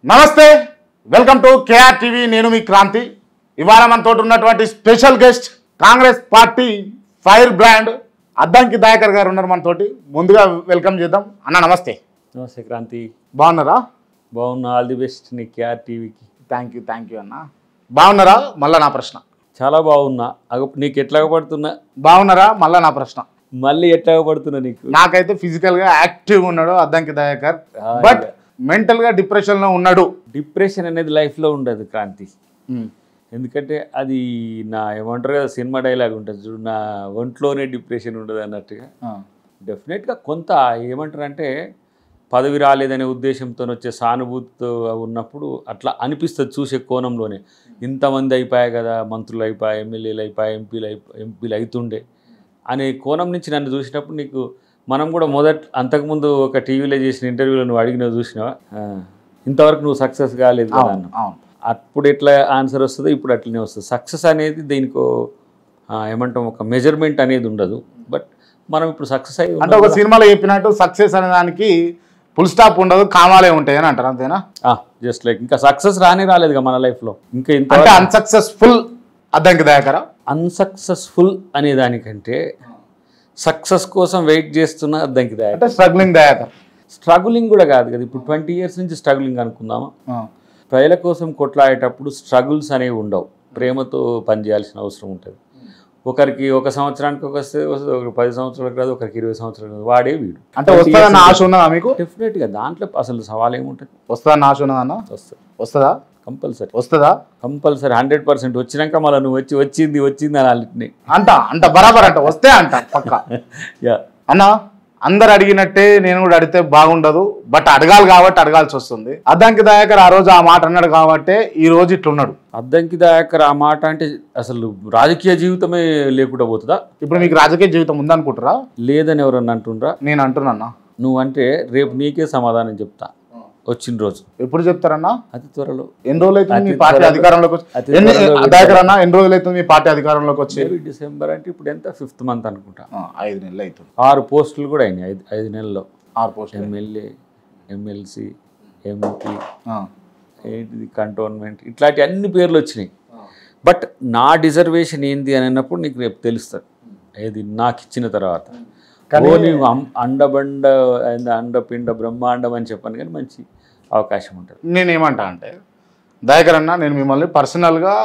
నమస్తే welcome to KR TV నేను మీ క్రాంతి ఇవాళ మనతో ఉన్నటువంటి special guest Congress party fire brand Addanki Dayakar గారు ఉన్నారు మనతోటి ముందుగా వెల్కమ్ చేద్దాం అన్న నమస్తే నమస్తే క్రాంతి బాగున్నారా బాగున్నా ఆల్ ది బెస్ట్ నీ కేఆర్ టీవీకి థ్యాంక్ యూ థ్యాంక్ యూ అన్న బాగున్నారా మళ్ళా నా ప్రశ్న చాలా బాగున్నా అగ నీకు ఎట్లా పడుతున్నా బాగున్నారా మళ్ళా నా ప్రశ్న మళ్ళీ ఎట్లా పడుతున్నా నీకు నాకైతే ఫిజికల్ గా యాక్టివ్ ఉన్నాడు అద్దంకి దయాకర్ ఆ, బట్ మెంటల్ గా డిప్రెషన్ లో ఉన్నాడు డిప్రెషన్ అనేది లైఫ్లో ఉండదు క్రాంతి ఎందుకంటే అది నా ఏమంటారు కదా సినిమా డైలాగ్ ఉంటుంది చూడు నా ఒంట్లోనే డిప్రెషన్ ఉండదు అన్నట్టుగా డెఫినెట్గా కొంత ఏమంటారు అంటే పదవి రాలేదనే ఉద్దేశంతో వచ్చే సానుభూతితో ఉన్నప్పుడు అట్లా అనిపిస్తుంది చూసే కోణంలోనే ఇంతమంది అయిపోయాయి కదా మంత్రులు అయిపోయాయి ఎమ్మెల్యేలు అయిపోయాయి ఎంపీలు అయిపోయి ఎంపీలు అవుతుండే అనే కోణం నుంచి నన్ను చూసినప్పుడు నీకు మనం కూడా మొదట అంతకుముందు ఒక టీవీలో చేసిన ఇంటర్వ్యూలో నువ్వు అడిగినవి చూసినావా ఆ, ఇంతవరకు నువ్వు సక్సెస్ కాలేదు కదా అవును అన్న అవును అప్పుడు ఎట్లా ఆన్సర్ వస్తుందో ఇప్పుడు అట్లనే వస్తుంది సక్సెస్ అనేది దీనికో ఆ, ఏమంటాం ఒక మెజర్మెంట్ అనేది ఉండదు బట్ మనం ఇప్పుడు సక్సెస్ అయ్యి అంటే ఒక సినిమాలో చెప్పినట్టు సక్సెస్ అనే దానికి ఫుల్ స్టాప్ ఉండదు కామాలే ఉంటాయి అని అంటారు అంతేనా జస్ట్ లైక్ ఇంకా సక్సెస్ రానే రాలేదుగా మన లైఫ్లో ఇంకా ఇంత అంటే అన్సక్సెస్ఫుల్ అద్దంకి దయాకర అన్సక్సెస్ఫుల్ అనే దానికంటే సక్సెస్ కోసం వెయిట్ చేస్తున్న అద్దంకి దాయ అంటే స్ట్రగ్లింగ్ దయాకర్ స్ట్రగులింగ్ కూడా కాదు కదా ఇప్పుడు ట్వంటీ ఇయర్స్ నుంచి స్ట్రగులింగ్ అనుకుందామా ప్రజల కోసం కొట్లాడేటప్పుడు స్ట్రగుల్స్ అనేవి ఉండవు ప్రేమతో పనిచేయాల్సిన అవసరం ఉంటుంది ఒకరికి ఒక సంవత్సరానికి ఒక వస్తే వస్తుంది ఒకరికి పది సంవత్సరాలకు రాదు ఒకరికి ఇరవై సంవత్సరాలకు రాదు వాడే వీడు అంటే వస్తుందన్న ఆశ ఉన్నదా మీకు డెఫినెట్గా దాంట్లో అసలు సవాల్ ఏముంటుంది వస్తుందన్న ఆశ ఉన్నదన్న వస్తుంది వస్తుందా కంపల్సరీ వస్తుందా కంపల్సరీ హండ్రెడ్ పర్సెంట్ వచ్చినాక మళ్ళీ నువ్వు వచ్చి వచ్చింది వచ్చింది అని వాళ్ళని అంట అంట బరాబర్ అంట వస్తే అంట పక్క యా అన్న అందరు అడిగినట్టే నేను కూడా అడిగితే బాగుండదు బట్ అడగాలి కాబట్టి అడగాల్సి వస్తుంది అద్దంకి దయాకర్ ఆ రోజు ఆ మాట అన్నాడు కాబట్టి ఈ రోజు ఇట్లున్నాడు అద్దంకి దాకర్ ఆ మాట అంటే అసలు రాజకీయ జీవితమే లేకుండా పోతుందా ఇప్పుడు మీకు రాజకీయ జీవితం ఉందనుకుంటారా లేదని ఎవరన్నా అంటుండ్రా నేను అంటున్నా నువ్వు అంటే రేపు నీకే సమాధానం చెప్తా వచ్చిన రోజు ఎప్పుడు చెప్తారన్నా అతి త్వరలో ఎన్ని రోజులు అవుతుంది మీ అతి పార్టీ త్వరలో- అధికారంలోకి వచ్చి అతి ఎన్ని త్వరలో దయాకర్ అన్న ఎన్ని రోజులు అవుతుంది మీ పార్టీ అధికారంలోకి వచ్చి మేబీ డిసెంబర్ అంటే ఇప్పుడు ఎంత ఫిఫ్త్ మంత్ అనుకుంటా ఆ, ఐదు నెలలు అవుతుంది ఆరు పోస్టులు కూడా అయినాయి ఐదు ఐదు నెలల్లో ఆరు పోస్ట్ ఎమ్మెల్యే ఎమ్మెల్సీ ఎంపీ ఏంటిది కంటోన్మెంట్ ఇట్లాంటి అన్ని పేర్లు వచ్చినాయి బట్ నా డిజర్వేషన్ ఏంది అని అన్నప్పుడు నీకు రేపు తెలుస్తుంది ఏది నాకు ఇచ్చిన తర్వాత ఓ నీవు అం- అండబండ ఏంది అండపిండ బ్రహ్మాండం అని చెప్పాను కానీ మంచి అవకాశం ఉంటుంది నేనేమంటా అంటే దయాకర్ అన్న నేను మిమ్మల్ని పర్సనల్గా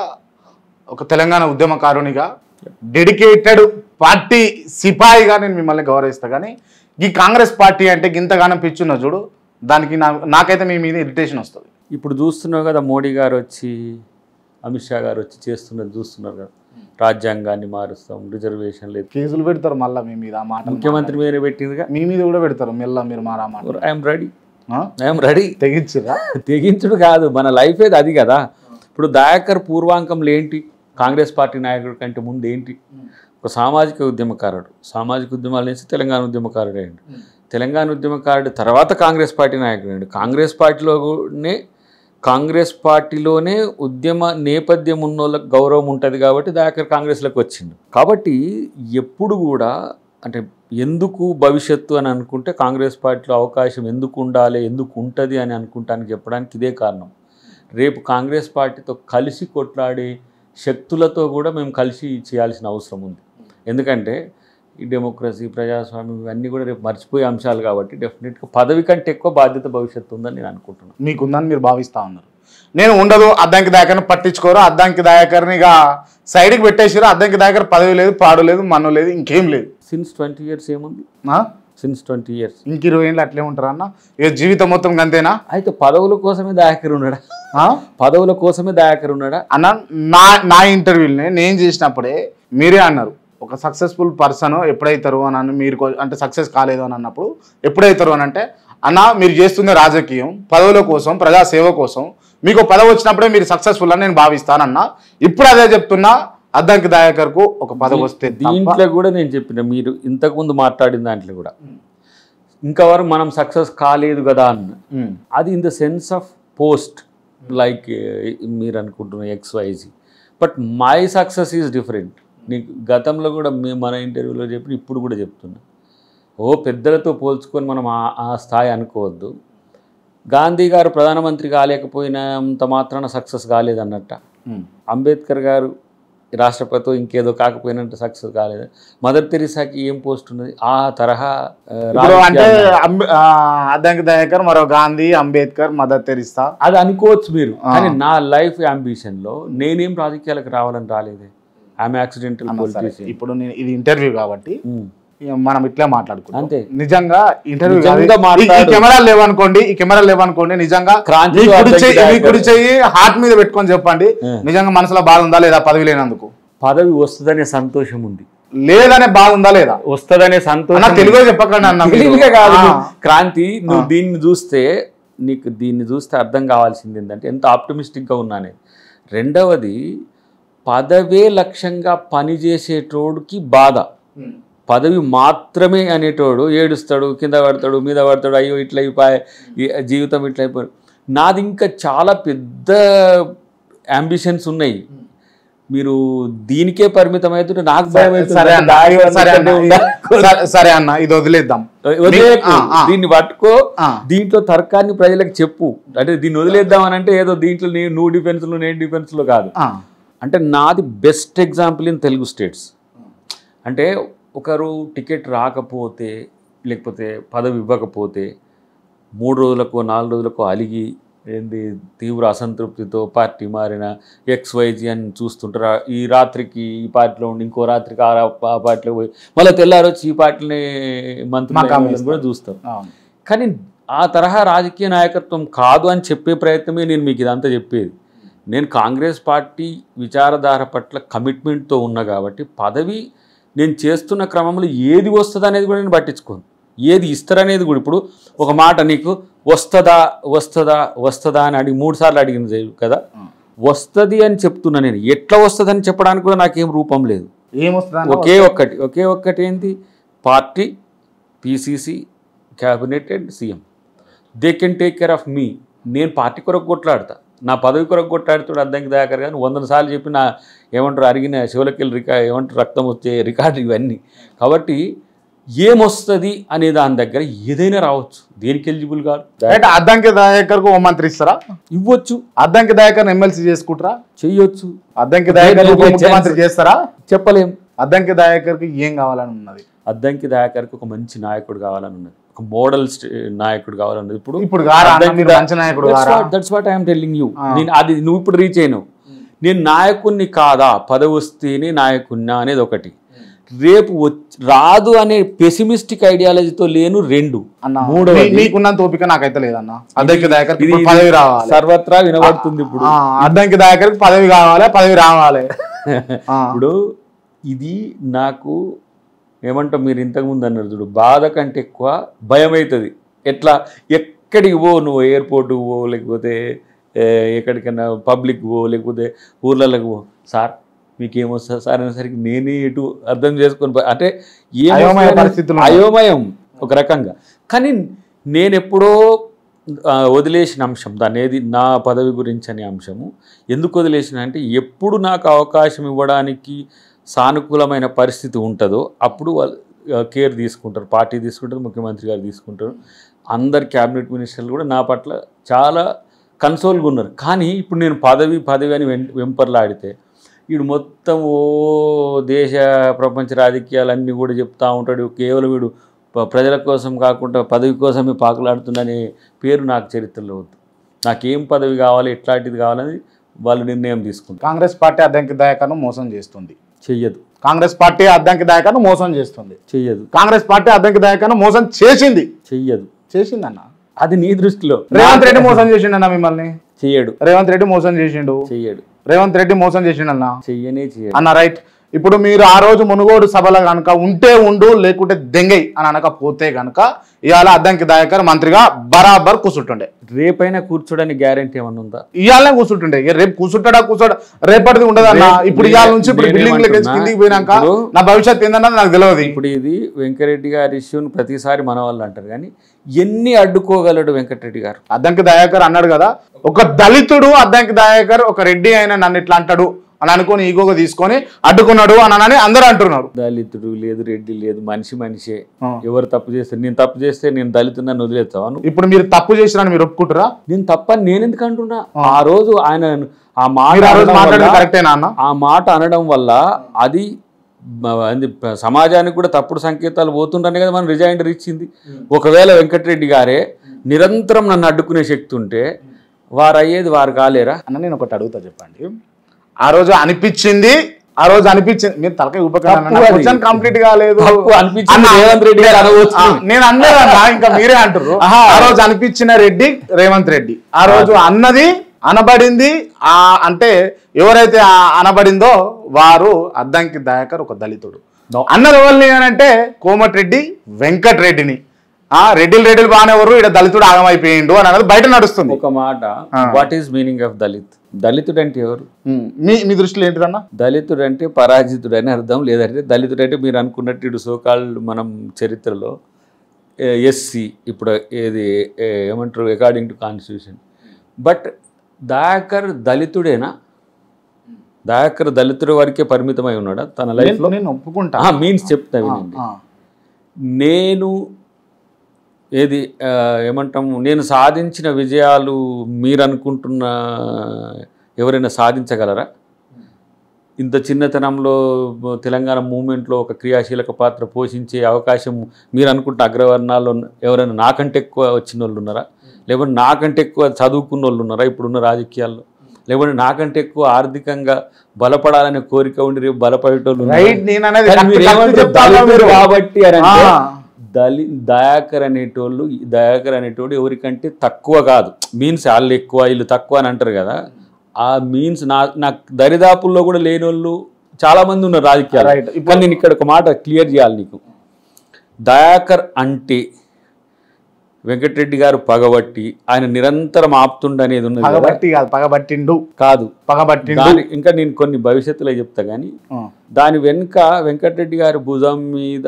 ఒక తెలంగాణ ఉద్యమకారునిగా డెడికేటెడ్ పార్టీ సిపాయిగా నేను మిమ్మల్ని గౌరవిస్తా కానీ ఈ కాంగ్రెస్ పార్టీ అంటే గింతగానం పిచ్చున్న చూడు దానికి నా నాకైతే మీ మీద ఇరిటేషన్ వస్తుంది ఇప్పుడు చూస్తున్నావు కదా మోడీ గారు వచ్చి అమిత్ షా గారు వచ్చి చేస్తున్నది చూస్తున్నారు కదా రాజ్యాంగాన్ని మారుస్తాం రిజర్వేషన్ లేదు కేసులు పెడతారు మళ్ళీ మీ మీద ఆ మాట ముఖ్యమంత్రి మీద పెట్టిందిగా మీ మీద కూడా పెడతారు మెల్ల మీరు మారా మాట ఐఎమ్ రెడీ ఆ? ఐఎమ్ రెడీ తెగించిరా తెగించుడు కాదు మన లైఫ్ ఏది అది కదా ఇప్పుడు దయాకర్ పూర్వాంకంలో ఏంటి కాంగ్రెస్ పార్టీ నాయకుడి కంటే ముందు ఏంటి ఒక సామాజిక ఉద్యమకారుడు సామాజిక ఉద్యమాల నుంచి తెలంగాణ ఉద్యమకారుడు అయ్యండు తెలంగాణ ఉద్యమకారుడు తర్వాత కాంగ్రెస్ పార్టీ నాయకుడు అయ్యండు కాంగ్రెస్ పార్టీలోనే కాంగ్రెస్ పార్టీలోనే ఉద్యమ నేపథ్యం ఉన్న వాళ్ళకి గౌరవం ఉంటుంది కాబట్టి దయాకర్ కాంగ్రెస్లోకి వచ్చిండు కాబట్టి ఎప్పుడు కూడా అంటే ఎందుకు భవిష్యత్తు అని అనుకుంటే కాంగ్రెస్ పార్టీలో అవకాశం ఎందుకు ఉండాలి ఎందుకు ఉంటుంది అని అనుకుంటానికి చెప్పడానికి ఇదే కారణం రేపు కాంగ్రెస్ పార్టీతో కలిసి కొట్లాడే శక్తులతో కూడా మేము కలిసి చేయాల్సిన అవసరం ఉంది ఎందుకంటే ఈ డెమోక్రసీ ప్రజాస్వామ్యం ఇవన్నీ కూడా రేపు మర్చిపోయే అంశాలు కాబట్టి డెఫినెట్గా పదవి కంటే ఎక్కువ బాధ్యత భవిష్యత్తు ఉందని నేను అనుకుంటున్నాను మీకుందని మీరు భావిస్తా ఉన్నారు నేను ఉండదు అద్దంకి దాయకర్ని పట్టించుకోరు అద్దంకి దాయకర్ని ఇక సైడ్కి పెట్టేసారు అద్దంకి దాయకర్ పదవి లేదు పాడు లేదు మన్ను లేదు ఇంకేం లేదు సిన్స్ ట్వంటీ ఇయర్స్ ఏముంది ఆ? సిన్స్ ట్వంటీ ఇయర్స్ ఇంక ఇరవై ఏళ్ళు అట్లే ఉంటారా అన్న ఇక జీవితం మొత్తం గంతేనా అయితే పదవుల కోసమే దయాకర్ ఉన్నాడా ఆ? పదవుల కోసమే దయాకర్ ఉన్నాడా అన్న నా నా ఇంటర్వ్యూని నేను చేసినప్పుడే మీరే అన్నారు ఒక సక్సెస్ఫుల్ పర్సన్ ఎప్పుడైతారు అని అని మీరు కొ- అంటే సక్సెస్ కాలేదు అని అన్నప్పుడు ఎప్పుడైతారు అని అంటే అన్న మీరు చేస్తుంది రాజకీయం పదవుల కోసం ప్రజాసేవ కోసం మీకు పదవి వచ్చినప్పుడే మీరు సక్సెస్ఫుల్ అని నేను భావిస్తానన్నా ఇప్పుడు అదే చెప్తున్నా అద్దంకి దాయకర్కు ఒక పదవి వస్తే తప్ప దీంట్లో కూడా నేను చెప్పిన మీరు ఇంతకుముందు మాట్లాడిన దాంట్లో కూడా ఇంకవరకు మనం సక్సెస్ కాలేదు కదా అన్న ఉమ్, అది in the sense of post like మీరు అనుకుంటున్న XYZ but my success is different నీకు గతంలో కూడా మేము మన ఇంటర్వ్యూలో చెప్పిన ఇప్పుడు కూడా చెప్తున్నా ఓ పెద్దలతో పోల్చుకొని మనం ఆ ఆ స్థాయి అనుకోవద్దు గాంధీ గారు ప్రధానమంత్రి కాలేకపోయినంత మాత్రాన సక్సెస్ కాలేదన్నట్ట ఉమ్. అంబేద్కర్ గారు రాష్ట్రపతి ఇంకేదో కాకపోయినంత సక్సెస్ కాలేదు మదర్ తెరిసాకి ఏం పోస్ట్ ఉన్నది ఆ తరహా ఆ, ఇప్పుడు అంటే రాజకీయాలు. అంబే- ఆ, అద్దంకి దయాకర్ మరో గాంధీ అంబేద్కర్ మదర్ తెరిస్తా అది అనుకోవచ్చు మీరు ఆ. కానీ నా లైఫ్ లో నేనేం రాజకీయాలకు రావాలని రాలేదే ఆమె యాక్సిడెంటల్ అన్న సరే, పొలిటీషియన్ ఇప్పుడు నేను ఇది ఇంటర్వ్యూ కాబట్టి ఇక మనం ఇట్లా మాట్లాడుకుంటాం అంతే. నిజంగా ఇంటర్వ్యూ నిజంగా మాట్లాడు. కెమెరాలు లేవనుకోండి ఈ కెమెరాలు లేవనుకోండి నిజంగా క్రాంతి మీ కుడి అద్దంకి చెయ్యి- మీ దయాకర్. కుడి చెయ్యి హార్ట్ మీద పెట్టుకొని చెప్పండి ఆ. నిజంగా మనసులో బాధ ఉందా లేదా పదవి లేనందుకు పదవి వస్తుందనే సంతోషం ఉంది లేదనే బాధ ఉందా లేదా వస్తుందనే అన్న సంతోషం తెలుగులో చెప్పకండి అన్న మీరు. తెలివిగా కాదు ఆ. నువ్వు. క్రాంతి నువ్వు దీన్ని చూస్తే నీకు దీన్ని చూస్తే అర్థం కావాల్సింది ఏంటంటే ఎంత ఆప్టమిస్టిక్గా ఉన్నానే రెండవది పదవే లక్ష్యంగా పనిచేసేటోడికి బాధ పదవి మాత్రమే అనేటోడు ఏడుస్తాడు కింద పడతాడు మీద పడతాడు అయ్యో ఇట్లా అయిపోయి ఈ జీవితం ఇట్లా అయిపోయి నాది ఇంకా చాలా పెద్ద అంబిషన్స్ ఉన్నాయి మీరు దీనికే పరిమితం అవుతుంటే నాకు భయం అవుతుంది. సరే అన్న దారి సరే అన్న ఉందా? సరే- సరే అన్న ఇది వదిలేద్దాం వదిలేయకు. ఆ, ఆ. దీన్ని పట్టుకో ఆ. దీంట్లో తర్కాన్ని ప్రజలకు చెప్పు అంటే దీన్ని వదిలేద్దాం అని అంటే ఏదో దీంట్లో నీ- నువ్వు డిఫెన్స్లో నేను డిఫెన్స్లో కాదు ఆ, అంటే నాది best example in Telugu states అంటే ఒకరు టికెట్ రాకపోతే లేకపోతే పదవి ఇవ్వకపోతే మూడు రోజులకు నాలుగు రోజులకు అలిగి ఏంది తీవ్ర అసంతృప్తితో పార్టీ మారిన ఎక్స్ వైజీ అని చూస్తుంటారు ఈ రాత్రికి ఈ పార్టీలో ఉండి ఇంకో రాత్రికి ఆ రా- ఆ పార్టీలో పోయి మళ్ళీ తెల్లారి వచ్చి ఈ పార్టీని మంత్రి మాకు కూడా చూస్తాం అవును. కానీ ఆ తరహా రాజకీయ నాయకత్వం కాదు అని చెప్పే ప్రయత్నమే నేను మీకు ఇదంతా చెప్పేది నేను కాంగ్రెస్ పార్టీ విచారధార పట్ల కమిట్మెంట్తో ఉన్నా కాబట్టి పదవి నేను చేస్తున్న క్రమంలో ఏది వస్తుంది అనేది కూడా నేను పట్టించుకోను ఏది ఇస్తారనేది కూడా ఇప్పుడు ఒక మాట నీకు వస్తుందా వస్తుందా వస్తుందా అని అడిగి మూడు సార్లు అడిగింది కదా వస్తుంది అని చెప్తున్నా నేను ఎట్లా వస్తుంది అని చెప్పడానికి కూడా నాకేం రూపం లేదు ఏమొస్తుందన్న ఒకే ఒక్కటి ఒకే ఒక్కటి ఏంటి party PCC cabinet and CM they can take care of me నేను పార్టీ కొరకు కొట్లాడతా నా పదవి కొరకు కొట్లాడుతాడు అద్దంకి దయాకర్ కానీ వందల సార్లు చెప్పి నా ఏమంటారు అరిగిన శివలకెళ్ళి రికా ఏమంటారు రక్తం వచ్చే రికార్డు ఇవన్నీ కాబట్టి ఏమొస్తుంది అనే దాని దగ్గర ఏదైనా రావచ్చు దేనికి ఎలిజిబుల్ కాదు రైట్ అద్దంకి దయాకర్ కు ఓ మంత్రి ఇస్తారా ఇవ్వచ్చు అద్దంకి దయాకర్ ఎమ్మెల్సీ చేసుకుంటారా చెయ్యొచ్చు అద్దంకి దయాకర్ Maybe ఉప a ముఖ్యమంత్రి chance. చేస్తారా చెప్పలేం అద్దంకి దయాకర్ కి ఏం కావాలని ఉన్నది అద్దంకి దయాకర్కి ఒక మంచి నాయకుడు కావాలని ఉన్నది ఒక మోడల్ నాయకుడు కావాలని ఉన్నది ఇప్పుడు ఇప్పుడు గారా అన్న, మీరు మంచి నాయకుడు గారా that's what I'm telling you ఆ. నేను అది నువ్వు ఇప్పుడు రీచ్ అయినావు నేను నాయకుణ్ణి కాదా పదవి వస్తేనే నాయకున్నా అనేది ఒకటి రేపు వచ్- రాదు అనే పెసిమిస్టిక్ ఐడియాలజీతో లేను రెండు అన్న మూడవది మీ- మీకున్నంత ఓపిక నాకైతే లేదన్న అద్దంకి దయాకర్ ఇది- ఇప్పుడు పదవి రావాలి సర్వత్రా వినబడుతుంది ఇప్పుడు ఆ, అద్దంకి దయాకర్ పదవి కావాలి పదవి రావాలి ఆ, ఇప్పుడు ఇది నాకు ఏమంటాం మీరు ఇంతకుముందు అన్నారు చూడు బాధ కంటే ఎక్కువ భయం అవుతుంది ఎట్లా ఎక్కడికి పో నువ్వు ఎయిర్పోర్ట్కి పో లేకపోతే ఏ, ఎక్కడికైనా పబ్లిక్ పో లేకపోతే ఊర్లలోకి పో సార్ మీకు ఏమొస్తుంది సార్ అనేసరికి నేనే ఇటు అర్థం చేసుకొని పో- అంటే ఏం అయోమయ వస్తుందని- పరిస్థితులు ఉన్నాయి. అయోమయం ఒక రకంగా కానీ నేను ఎప్పుడో ఆ, వదిలేసిన అంశం దాని ఏది నా పదవి గురించి అనే అంశము ఎందుకు వదిలేసిన అంటే ఎప్పుడు నాకు అవకాశం ఇవ్వడానికి సానుకూలమైన పరిస్థితి ఉంటుందో అప్పుడు వాళ్ళు కేర్ తీసుకుంటారు పార్టీ తీసుకుంటారు ముఖ్యమంత్రి గారు తీసుకుంటారు అందరు క్యాబినెట్ మినిస్టర్లు కూడా నా పట్ల చాలా కన్సోల్గా ఉన్నారు కానీ ఇప్పుడు నేను పదవి పదవి అని వెం వెంపర్లాడితే వీడు మొత్తం ఓ దేశ ప్రపంచ రాజకీయాలన్నీ కూడా చెప్తా ఉంటాడు కేవలం వీడు ప- ప్రజల కోసం కాకుండా పదవి కోసమే పాకులాడుతుందనే పేరు నాకు చరిత్రలో వద్దు నాకేం పదవి కావాలి ఎట్లాంటిది కావాలని వాళ్ళు నిర్ణయం తీసుకుంటారు కాంగ్రెస్ పార్టీ అద్దంకి దయాకర్ను మోసం చేస్తుంది చెయ్యదు కాంగ్రెస్ పార్టీ అద్దంకి దయాకర్ను మోసం చేస్తుంది చెయ్యదు కాంగ్రెస్ పార్టీ అద్దంకి దయాకర్ను మోసం చేసింది చెయ్యదు చేసిందన్న అది నీ దృష్టిలో రేవంత్ రెడ్డి మోసం చేసిండన్న మిమ్మల్ని చెయ్యడు రేవంత్ రెడ్డి మోసం చేసిండు చెయ్యడు రేవంత్ రెడ్డి మోసం చేసిండన్న చెయ్యనే చెయ్యడు అన్న రైట్ ఇప్పుడు మీరు ఆ రోజు మునుగోడు సభలో కనుక ఉంటే ఉండు లేకుంటే దెంగై అని అనకపోతే కనుక ఇవాళ అద్దంకి దయాకర్ మంత్రిగా బరాబర్ కూర్చుంటుండే రేపైనా కూర్చోడానికి గ్యారెంటీ ఏమన్నా ఉందా ఇవాళనే కూర్చుంటుండే ఇక రేపు కూర్చుంటాడా కూర్చోడా రేపటిది ఉండదు అన్న రేపు- ఇప్పుడు ఇవాళ నే- నుంచి ఇప్పుడు బిల్డింగ్ లెక్క నేనేమంటున్నా, కిందికి పోయినాక ఇప్పుడు- నా భవిష్యత్ ఏందన్నది నాకు తెలియదు ఇప్పుడు ఇది వెంకరెడ్డి గారి ఇష్యూని ప్రతిసారి మన వాళ్ళు అంటారు కానీ ఎన్ని అడ్డుకోగలడు వెంకటరెడ్డి గారు అద్దంకి దయాకర్ అన్నాడు కదా ఒక దళితుడు అద్దంకి దయాకర్ ఒక రెడ్డి అయినా నన్ను ఇట్లా అంటాడు అని అనుకొని ఈగోగా తీసుకొని అడ్డుకున్నాడు అని అని అందరూ అంటున్నారు దళితుడు లేదు రెడ్డి లేదు మనిషి మనిషే ఆ. ఎవరు తప్పు చేస్తే నేను తప్పు చేస్తే నేను దళితున్నా వదిలేస్తావా నువ్వు ఇప్పుడు మీరు తప్పు చేసిరని మీరు ఒప్పుకుంటారా నేను తప్పని నేను ఎందుకు అంటున్నా ఆ రోజు ఆయన ఆ మాట మీరు ఆ రోజు అనడం మాట్లాడేది వల్ల- కరెక్టేనా అన్న ఆ మాట అనడం వల్ల అది మ- అది ప- సమాజానికి కూడా తప్పుడు సంకేతాలు పోతుంటనే కదా మనం రిజైండర్ ఇచ్చింది ఒకవేళ వెంకటరెడ్డి గారే నిరంతరం నన్ను అడ్డుకునే శక్తి ఉంటే వారు అయ్యేది వారు కాలేరా అన్న నేను ఒకటి అడుగుతా చెప్పండి ఆ రోజు అనిపించింది ఆ రోజు అనిపించింది మీరు తలకాయ తప్పు అది. ఉపకరణ కంప్లీట్ కాలేదు తప్పు అనిపించింది అన్న, రేవంత్ రెడ్డి గారు అనవచ్చు. ఆ, నేను అన్నదన్నా ఇంకా మీరే అంటారు ఆహా. ఆ రోజు అనిపించిన రెడ్డి రేవంత్ రెడ్డి ఆ రోజు అన్నది అనబడింది ఆ అంటే ఎవరైతే ఆ అనబడిందో వారు అద్దంకి దయాకర్ ఒక దళితుడు No. అన్నది ఎవరిని అని అంటే కోమటిరెడ్డి వెంకట్ రెడ్డిని ఆ రెడ్డిలు రెడ్డిలు బాగానే ఎవరు ఇక్కడ దళితుడు ఆగమైపోయిండు అని అన్నది బయట నడుస్తుంది ఒక మాట ఆ. What is meaning of Dalit దళితుడు అంటే ఎవరు ఉమ్, మీ మీ దృష్టిలో ఏంటిదన్నా దళితుడు అంటే పరాజితుడు అని అర్థం లేదంటే దళితుడు అంటే మీరు అనుకున్నట్టు ఇటు సోకాళ్ళు మనం చరిత్రలో ఎస్సీ ఇప్పుడు ఏది ఏ, ఏమంటారు according to constitution but Dayakar దళితుడేనా దయాకర్ దళితుడి వరకే పరిమితమై ఉన్నాడా తన లైఫ్లో నేను ఒప్పుకుంటా మీన్స్ చెప్తా వినండి ఆ, నేను ఏది ఆ, ఏమంటాము నేను సాధించిన విజయాలు మీరు అనుకుంటున్న ఎవరైనా సాధించగలరా ఇంత చిన్నతనంలో తెలంగాణ మూమెంట్లో ఒక క్రియాశీలక పాత్ర పోషించే అవకాశం మీరు అనుకుంటున్న అగ్రవర్ణాల్లో ఎవరైనా నాకంటే ఎక్కువ వచ్చిన వాళ్ళు ఉన్నారా లేకుంటే నాకంటే ఎక్కువ చదువుకున్న వాళ్ళు ఉన్నారా ఇప్పుడున్న రాజకీయాల్లో లేకుంటే నాకంటే ఎక్కువ ఆర్థికంగా బలపడాలనే కోరిక ఉండి రేపు బలపడేటోళ్ళు ఉన్నారా? రైట్ నేను అనేది కానీ కరెక్ట్ మీరు కరెక్ట్ ఏమంటారు? చెప్తాను దళితుడు మీరు. కాబట్టి అని అంటే ఆ. దళి దయాకర్ అనేటోళ్ళు దయాకర్ అనేటోడు ఎవరికంటే తక్కువ కాదు మీన్స్ వాళ్ళు ఎక్కువ వీళ్ళు తక్కువ అని అంటారు కదా ఆ మీన్స్ నా నాకు దరిదాపుల్లో కూడా లేని వాళ్ళు చాలా మంది ఉన్నారు రాజకీయాలు Right. ఇప్పుడు- కానీ నేను ఇక్కడ ఒక మాట క్లియర్ చేయాలి నీకు దయాకర్ అంటే వెంకటరెడ్డి గారు పగబట్టి ఆయన నిరంతరం ఆపుతుండ అనేది ఉన్నది కదా? పగబట్టి కాదు పగబట్టిండు కాదు పగబట్టిండు దాని ఇంకా నేను కొన్ని భవిష్యత్తులో చెప్తా కానీ ఆ. దాని వెనుక వెంకటరెడ్డి గారి భుజం మీద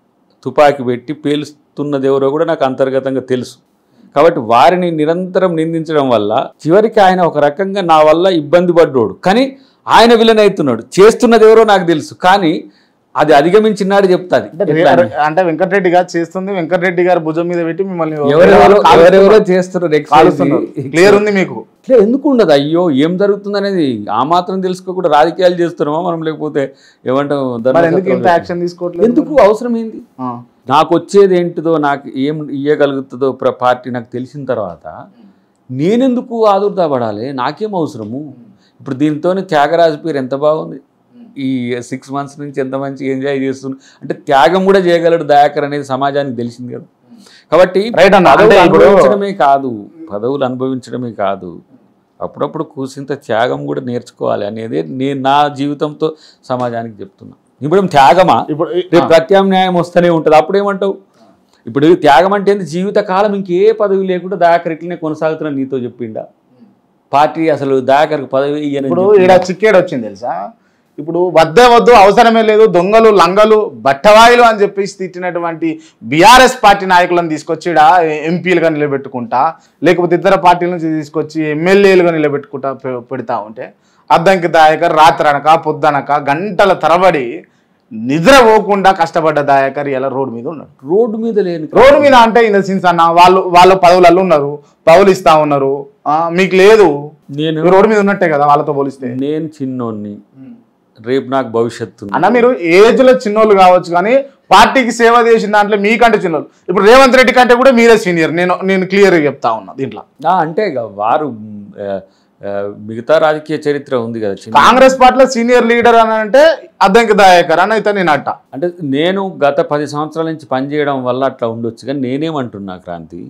తుపాకీ పెట్టి పేలుస్తున్నది ఎవరో కూడా నాకు అంతర్గతంగా తెలుసు కాబట్టి వారిని నిరంతరం నిందించడం వల్ల చివరికి ఆయన ఒక రకంగా నా వల్ల ఇబ్బంది పడ్డోడు కానీ ఆయన విలన్ అవుతున్నాడు చేస్తున్నది ఎవరో నాకు తెలుసు కానీ అది అధిగమించినాడు చెప్తాది ఎట్లా అని. అంటే వెంకటరెడ్డి గారు చేస్తుంది వెంకటరెడ్డి గారు భుజం మీద పెట్టి మిమ్మల్ని ఎవరెవరో కాలుస్తున్నారు. ఎవరెవరో చేస్తున్నారు exercise. కాలుస్తున్నారు క్లియర్ ఉంది మీకు ఇట్లా ఎందుకు ఉండదు అయ్యో ఏం జరుగుతుంది అనేది ఆ మాత్రం తెలుసుకోకుండా రాజకీయాలు చేస్తున్నామా మనం లేకపోతే ఏమంటాం మరి ధర్మసత్రాలు ఎందుకు ఇంత చేస్తున్నామా? యాక్షన్ తీసుకోవట్లేదు ఎందుకు అవసరం ఏంది ఆ. నాకు వచ్చేది ఏంటిదో నాకు ఏం ఇయ్యగలుగుతుందో ప్ర- పార్టీ నాకు తెలిసిన తర్వాత నేనెందుకు ఆదుర్దా పడాలి నాకేం అవసరము ఇప్పుడు దీంతోనే త్యాగరాజు పేరు ఎంత బాగుంది ఈ సిక్స్ మంత్స్ నుంచి ఎంత మంచిగా ఎంజాయ్ చేస్తున్నా అంటే త్యాగం కూడా చేయగలడు దయాకర్ అనేది సమాజానికి తెలిసింది కదా కాబట్టి Right అన్న. పదవులు అంటే ఇప్పుడు- అనుభవించడమే కాదు పదవులు అనుభవించడమే కాదు అప్పుడప్పుడు కూసింత త్యాగం కూడా నేర్చుకోవాలి అనేది నేను నా జీవితంతో సమాజానికి చెప్తున్నా ఇప్పుడు త్యాగమా ఇప్పుడు రేపు ప్రత్యామ్నాయం వస్తూనే ఉంటుంది అప్పుడు ఏమంటావు ఇప్పుడు త్యాగం అంటే ఏంది? జీవితకాలం ఇంకే పదవి లేకుండా దయాకర్ ఇట్లనే కొనసాగుతున్నా నీతో చెప్పిండా పార్టీ అసలు దయాకర్కి పదవి ఇయ్యనని ఇప్పుడు చెప్పిండా? ఈడ చిక్కేడు వచ్చింది తెలుసా ఇప్పుడు వద్దే వద్దు అవసరమే లేదు దొంగలు లంగలు బట్టవాయిలు అని చెప్పేసి తిట్టినటువంటి బీఆర్ఎస్ పార్టీ నాయకులను తీసుకొచ్చి ఈడ ఎంపీలుగా నిలబెట్టుకుంటా లేకపోతే ఇతర పార్టీల నుంచి తీసుకొచ్చి ఎమ్మెల్యేలుగా నిలబెట్టుకుంటా పె- పెడతా ఉంటే అద్దంకి దాయకర్ రాత్రి అనక పొద్దనక గంటల తరబడి నిద్ర పోకుండా కష్టపడ్డ దాయకర్ ఇలా రోడ్డు మీద ఉన్నాడు రోడ్డు మీద లేని రోడ్డు మీద అంటే ఇన్ ద సెన్స్ అన్న వాళ్ళు వాళ్ళ పదవులలో ఉన్నారు పదవులు ఇస్తా ఉన్నారు ఆ, మీకు లేదు నేను మీరు రోడ్డు మీద ఉన్నట్టే కదా వాళ్ళతో పోలిస్తే నేను చిన్నోన్ని రేపు నాకు భవిష్యత్తు ఉంది. అన్న మీరు ఏజ్ లో చిన్నోళ్ళు కావచ్చు కానీ పార్టీకి సేవ చేసిన దాంట్లో మీకంటే చిన్నోళ్ళు ఇప్పుడు రేవంత్ రెడ్డి కంటే కూడా మీరే సీనియర్ నేను నేను క్లియర్ చెప్తా ఉన్నా దీంట్లో ఆ, అంటే ఇక వారు ఆ, ఆ, మిగతా రాజకీయ చరిత్ర ఉంది కదా చిన్న కాంగ్రెస్ పార్టీలో సీనియర్ లీడర్ అని అంటే అద్దంకి దాయకర్ అని అయితే నేను అట్ట అంటే నేను గత పది సంవత్సరాల నుంచి పనిచేయడం వల్ల అట్లా ఉండొచ్చు కానీ నేనేమంటున్నా క్రాంతి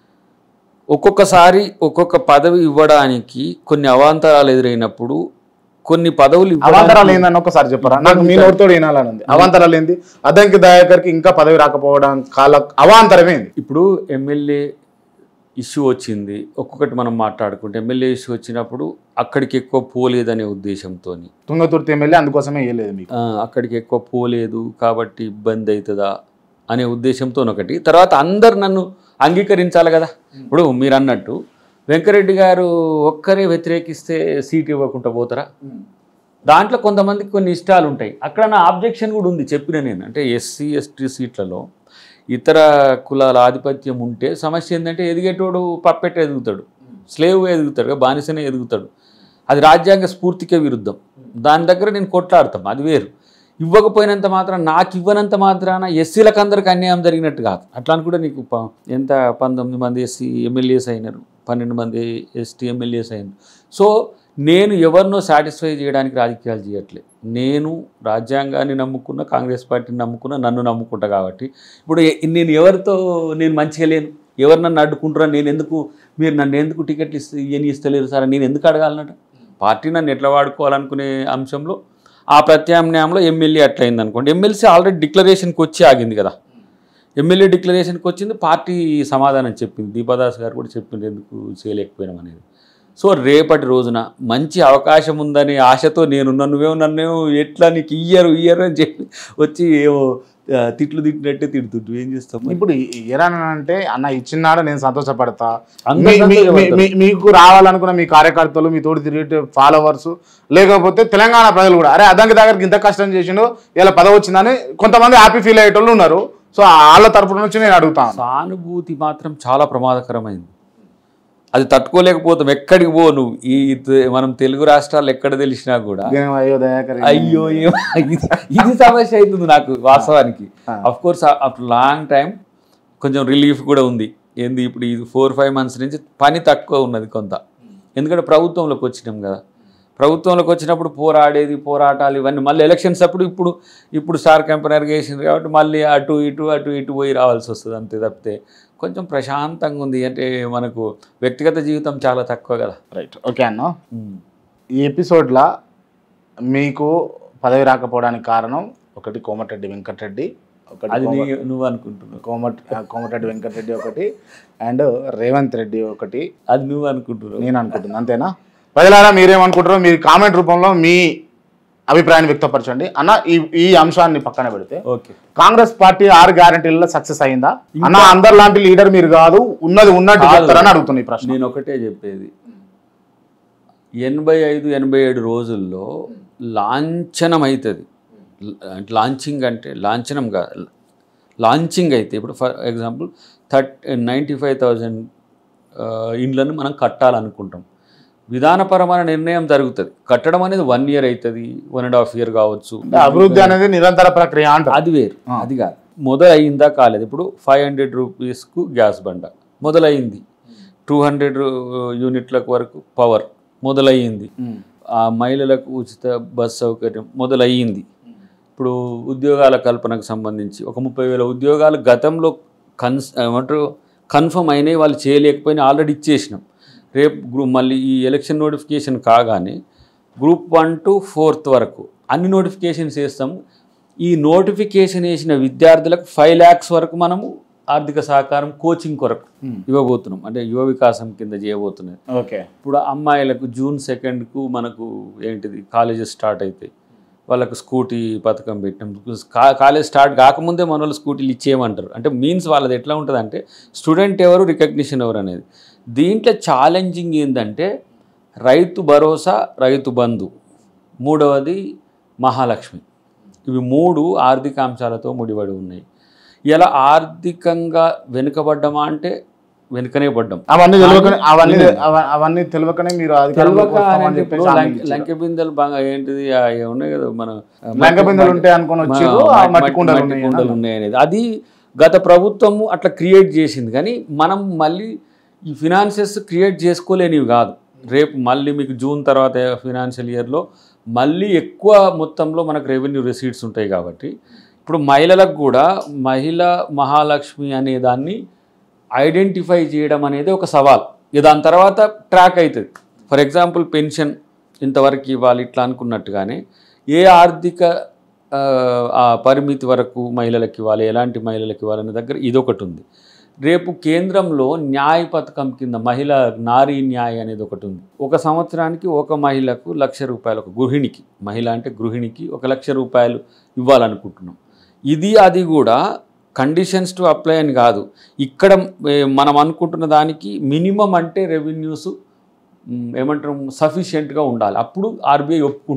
ఒక్కొక్కసారి ఒక్కొక్క పదవి ఇవ్వడానికి కొన్ని అవాంతరాలు ఎదురైనప్పుడు కొన్ని పదవులు ఇవ్వడానికి- అవాంతరాలు ఏందని ఒకసారి చెప్పరా నాకు మీ నోటితో వినాలని ఉంది అవాంతరాలు ఏంది అద్దంకి దాయకర్కి ఇంకా పదవి రాకపోవడం కాల అవాంతరం ఏంది ఇప్పుడు ఎమ్మెల్యే ఇష్యూ వచ్చింది ఒక్కొక్కటి మనం మాట్లాడుకుంటే ఎమ్మెల్యే ఇష్యూ వచ్చినప్పుడు అక్కడికి ఎక్కువ పోలేదనే ఉద్దేశంతో తుంగతుర్తి ఎమ్మెల్యే అందుకోసమే వేయలేదు మీకు అక్కడికి ఎక్కువ పోలేదు కాబట్టి ఇబ్బంది అవుతుందా అనే ఉద్దేశంతో ఒకటి తర్వాత అందరు నన్ను అంగీకరించాలి కదా ఇప్పుడు మీరు అన్నట్టు వెంకరెడ్డి గారు ఒక్కరే వ్యతిరేకిస్తే సీట్ ఇవ్వకుండా పోతారా దాంట్లో కొంతమందికి కొన్ని ఇష్టాలు ఉంటాయి అక్కడ నా ఆబ్జెక్షన్ కూడా ఉంది చెప్పిన నేను అంటే ఎస్సీ ఎస్టీ సీట్లలో ఇతర కులాల ఆధిపత్యం ఉంటే సమస్య ఏంటంటే ఎదిగేటోడు పప్పెట్ ఎదుగుతాడు స్లేవ్ ఎదుగుతాడు బానిసనే ఎదుగుతాడు అది రాజ్యాంగ స్ఫూర్తికే విరుద్ధం దాని దగ్గర నేను కొట్లాడతాం అది వేరు ఇవ్వకపోయినంత మాత్రం నాకు ఇవ్వనంత మాత్రాన ఎస్సీలకు అందరికి అన్యాయం జరిగినట్టు కాదు అట్లా అని కూడా నీకు ప- ఎంత పంతొమ్మిది మంది ఎస్సీ ఎమ్మెల్యేస్ అయినారు పన్నెండు మంది ఎస్టీ ఎమ్మెల్యేస్ అయినారు సో నేను ఎవరినో సాటిస్ఫై చేయడానికి రాజకీయాలు చేయట్లే నేను రాజ్యాంగాన్ని నమ్ముకున్న కాంగ్రెస్ పార్టీని నమ్ముకున్న నన్ను నమ్ముకుంటా కాబట్టి ఇప్పుడు ఎ- నేను ఎవరితో నేను మంచిగా లేను ఎవరు నన్ను అడ్డుకుంటారో నేను ఎందుకు మీరు నన్ను ఎందుకు టికెట్లు ఇస్తే ఇవన్నీ ఇస్తలేరు సార్ నేను ఎందుకు అడగాలన్నట పార్టీ నన్ను ఎట్లా వాడుకోవాలనుకునే అంశంలో ఆ ప్రత్యామ్నాయంలో ఎమ్మెల్యే అట్లయింది అనుకోండి ఎమ్మెల్సీ ఆల్రెడీ డిక్లరేషన్కి వచ్చి ఆగింది కదా ఎమ్మెల్యే డిక్లరేషన్కి వచ్చింది పార్టీ సమాధానం చెప్పింది దీపాదాస్ గారు కూడా చెప్పింది ఎందుకు చేయలేకపోయినాం అనేది సో రేపటి రోజున మంచి అవకాశం ఉందనే ఆశతో నేనున్నా నువ్వేమో నన్ను ఎట్లా నీకు ఇయ్యరు ఇయ్యరు అని చెప్పి వచ్చి ఏమో ఆ, తిట్లు తిట్టినట్టే తిడుతుంటు ఏం చేస్తాం మరి? ఇప్పుడు ఎరాన్ అంటే అన్న ఇచ్చినాడు నేను సంతోషపడతా అందరూ మీ- మీ- సంతోషపడతారు. మీ- మీకు రావాలనుకున్న మీ కార్యకర్తలు మీ తోటి తిరిగే ఫాలోవర్స్ లేకపోతే తెలంగాణ ప్రజలు కూడా అరే అదంకి దగ్గరికి ఇంత కష్టం చేసిండు ఇలా పదవి వచ్చిందని కొంతమంది హ్యాపీ ఫీల్ అయ్యేటోళ్ళు ఉన్నారు సో వాళ్ళ తరపు నుంచి నేను అడుగుతాను సానుభూతి మాత్రం చాలా ప్రమాదకరమైంది అది తట్టుకోలేకపోతాం ఎక్కడికి పో నువ్వు ఈ తె- మనం తెలుగు రాష్ట్రాలు ఎక్కడ తెలిసినా కూడా దీని అయ్యో దయాకర్ అయ్యో ఏం ఇది ఇది సమస్య అవుతుంది నాకు వాస్తవానికి of course after long time కొంచెం రిలీఫ్ కూడా ఉంది ఏంది ఇప్పుడు ఇది ఫోర్ ఫైవ్ మంత్స్ నుంచి పని తక్కువ ఉన్నది కొంత ఎందుకంటే ప్రభుత్వంలోకి వచ్చినాం కదా ప్రభుత్వంలోకి వచ్చినప్పుడు పోరాడేది పోరాటాలు ఇవన్నీ మళ్ళీ ఎలక్షన్స్ అప్పుడు ఇప్పుడు ఇప్పుడు స్టార్ కంపెనీ చేసింది కాబట్టి మళ్ళీ అటు ఇటు అటు ఇటు పోయి రావాల్సి వస్తుంది అంతే తప్పితే కొంచెం ప్రశాంతంగా ఉంది అంటే మనకు వ్యక్తిగత జీవితం చాలా తక్కువ కదా రైట్ ఓకే అన్న ఈ ఎపిసోడ్లో మీకు పదవి రాకపోవడానికి కారణం ఒకటి కోమటిరెడ్డి వెంకటరెడ్డి ఒకటి అది కోమ- నీ- నువ్వు అనుకుంటున్నావు కోమటి కోమటిరెడ్డి వెంకటరెడ్డి ఒకటి అండ్ రేవంత్ రెడ్డి ఒకటి అది నువ్వు అనుకుంటున్నావు నేను అనుకుంటున్నాను అంతేనా ప్రజలారా మీరేమనుకుంటారో మీరు కామెంట్ రూపంలో మీ అభిప్రాయాన్ని వ్యక్తపరచండి అన్న ఈ ఈ అంశాన్ని పక్కన పెడితే ఓకే కాంగ్రెస్ పార్టీ ఆరు గ్యారంటీలలో సక్సెస్ అయిందా అన్న అందరు లాంటి లీడర్ మీరు కాదు ఉన్నది ఉన్నట్టు కాదు. చెప్తారని అడుగుతున్నా ఈ ప్రశ్న నేను ఒకటే చెప్పేది ఎనభై ఐదు ఎనభై ఏడు రోజుల్లో లాంఛనం అవుతుంది అంటే లాంచింగ్ అంటే లాంఛనం కాదు లాంచింగ్ అయితే ఇప్పుడు ఫర్ ఎగ్జాంపుల్ థర్ట్ నైంటీ ఫైవ్ థౌజండ్ ఇండ్లను మనం కట్టాలనుకుంటాం విధానపరమైన నిర్ణయం జరుగుతుంది కట్టడం అనేది వన్ ఇయర్ అవుతుంది వన్ అండ్ హాఫ్ ఇయర్ కావచ్చు అంటే అభివృద్ధి అనేది నిరంతర ప్రక్రియ అంటారు అది వేరు అది కాదు మొదలైందా కాలేదు ఇప్పుడు ఫైవ్ హండ్రెడ్ రూపీస్కు గ్యాస్ బండ మొదలైంది టూ హండ్రెడ్ యూనిట్లకు వరకు పవర్ మొదలయ్యింది ఆ మహిళలకు ఉచిత బస్ సౌకర్యం మొదలయ్యింది ఇప్పుడు ఉద్యోగాల కల్పనకు సంబంధించి ఒక ముప్పై వేల ఉద్యోగాలు గతంలో కన్స్ ఏమంటారు కన్ఫర్మ్ అయినాయి వాళ్ళు చేయలేకపోయినా ఆల్రెడీ ఇచ్చేసినాం రేపు గ్రూప్ మళ్ళీ ఈ ఎలక్షన్ నోటిఫికేషన్ కాగానే గ్రూప్ వన్ టు ఫోర్త్ వరకు అన్ని నోటిఫికేషన్స్ వేస్తాము ఈ నోటిఫికేషన్ వేసిన విద్యార్థులకు ఫైవ్ ల్యాక్స్ వరకు మనము ఆర్థిక సహకారం కోచింగ్ కొరకు ఇవ్వబోతున్నాం అంటే యువ వికాసం కింద చేయబోతున్నాయి ఓకే ఇప్పుడు అమ్మాయిలకు జూన్ సెకండ్కు మనకు ఏంటిది కాలేజెస్ స్టార్ట్ అవుతాయి వాళ్ళకు స్కూటీ పథకం పెట్టినాం కా- కాలేజ్ స్టార్ట్ కాకముందే మన వాళ్ళు స్కూటీలు ఇచ్చేయమంటారు అంటే మీన్స్ వాళ్ళది ఎట్లా ఉంటుంది అంటే స్టూడెంట్ ఎవరు రికగ్నిషన్ ఎవరు అనేది దీంట్లో ఛాలెంజింగ్ ఏంటంటే రైతు భరోసా రైతు బంధు మూడవది మహాలక్ష్మి ఇవి మూడు ఆర్థిక అంశాలతో ముడిపడి ఉన్నాయి ఇలా ఆర్థికంగా వెనుకబడ్డమా అంటే వెనుకనే పడ్డాం అవన్నీ తెలియకనే అవన్నీ అవ- అవన్నీ తెలియకనే మీరు అధికారంలోకి తెలియక వస్తామని అంటే చెప్పేసి ఇప్పుడు హామీ లంక- ఇచ్చారు. లంక బిందెలు బాగా ఏంటిది ఆ ఏ ఉన్నాయి కదా మన లంక బిందెలు ఉంటాయి అనుకొని వచ్చిర్రు, ఆ మట్టి కుండలు ఉన్నాయి కుండలు ఉన్నాయి అనేది అది గత ప్రభుత్వము అట్లా క్రియేట్ చేసింది కానీ మనం మళ్ళీ ఈ ఫినాన్సెస్ క్రియేట్ చేసుకోలేనివి కాదు రేపు మళ్ళీ మీకు జూన్ తర్వాత ఫినాన్షియల్ ఇయర్లో మళ్ళీ ఎక్కువ మొత్తంలో మనకు రెవెన్యూ రిసీట్స్ ఉంటాయి కాబట్టి ఇప్పుడు మహిళలకు కూడా మహిళ మహాలక్ష్మి అనే దాన్ని ఐడెంటిఫై చేయడం అనేది ఒక సవాల్ ఇక దాని తర్వాత ట్రాక్ అవుతుంది ఫర్ ఎగ్జాంపుల్ పెన్షన్ ఇంతవరకు ఇవ్వాలి ఇట్లా అనుకున్నట్టుగానే ఏ ఆర్థిక ఆ, ఆ పరిమితి వరకు మహిళలకు ఇవ్వాలి ఎలాంటి మహిళలకు ఇవ్వాలనే దగ్గర ఇదొకటి ఉంది రేపు కేంద్రంలో న్యాయ పథకం కింద మహిళ నారీ న్యాయ్ అనేది ఒకటి ఉంది ఒక సంవత్సరానికి ఒక మహిళకు లక్ష రూపాయలు ఒక గృహిణికి మహిళ అంటే గృహిణికి ఒక లక్ష రూపాయలు ఇవ్వాలనుకుంటున్నాం ఇది అది కూడా కండిషన్స్ టు అప్లై అని కాదు ఇక్కడ ఏ, మనం అనుకుంటున్న దానికి మినిమం అంటే రెవెన్యూస్ ఏమంటారు సఫిషియెంట్గా ఉండాలి అప్పుడు ఆర్బీఐ ఒప్పుకుంటుంది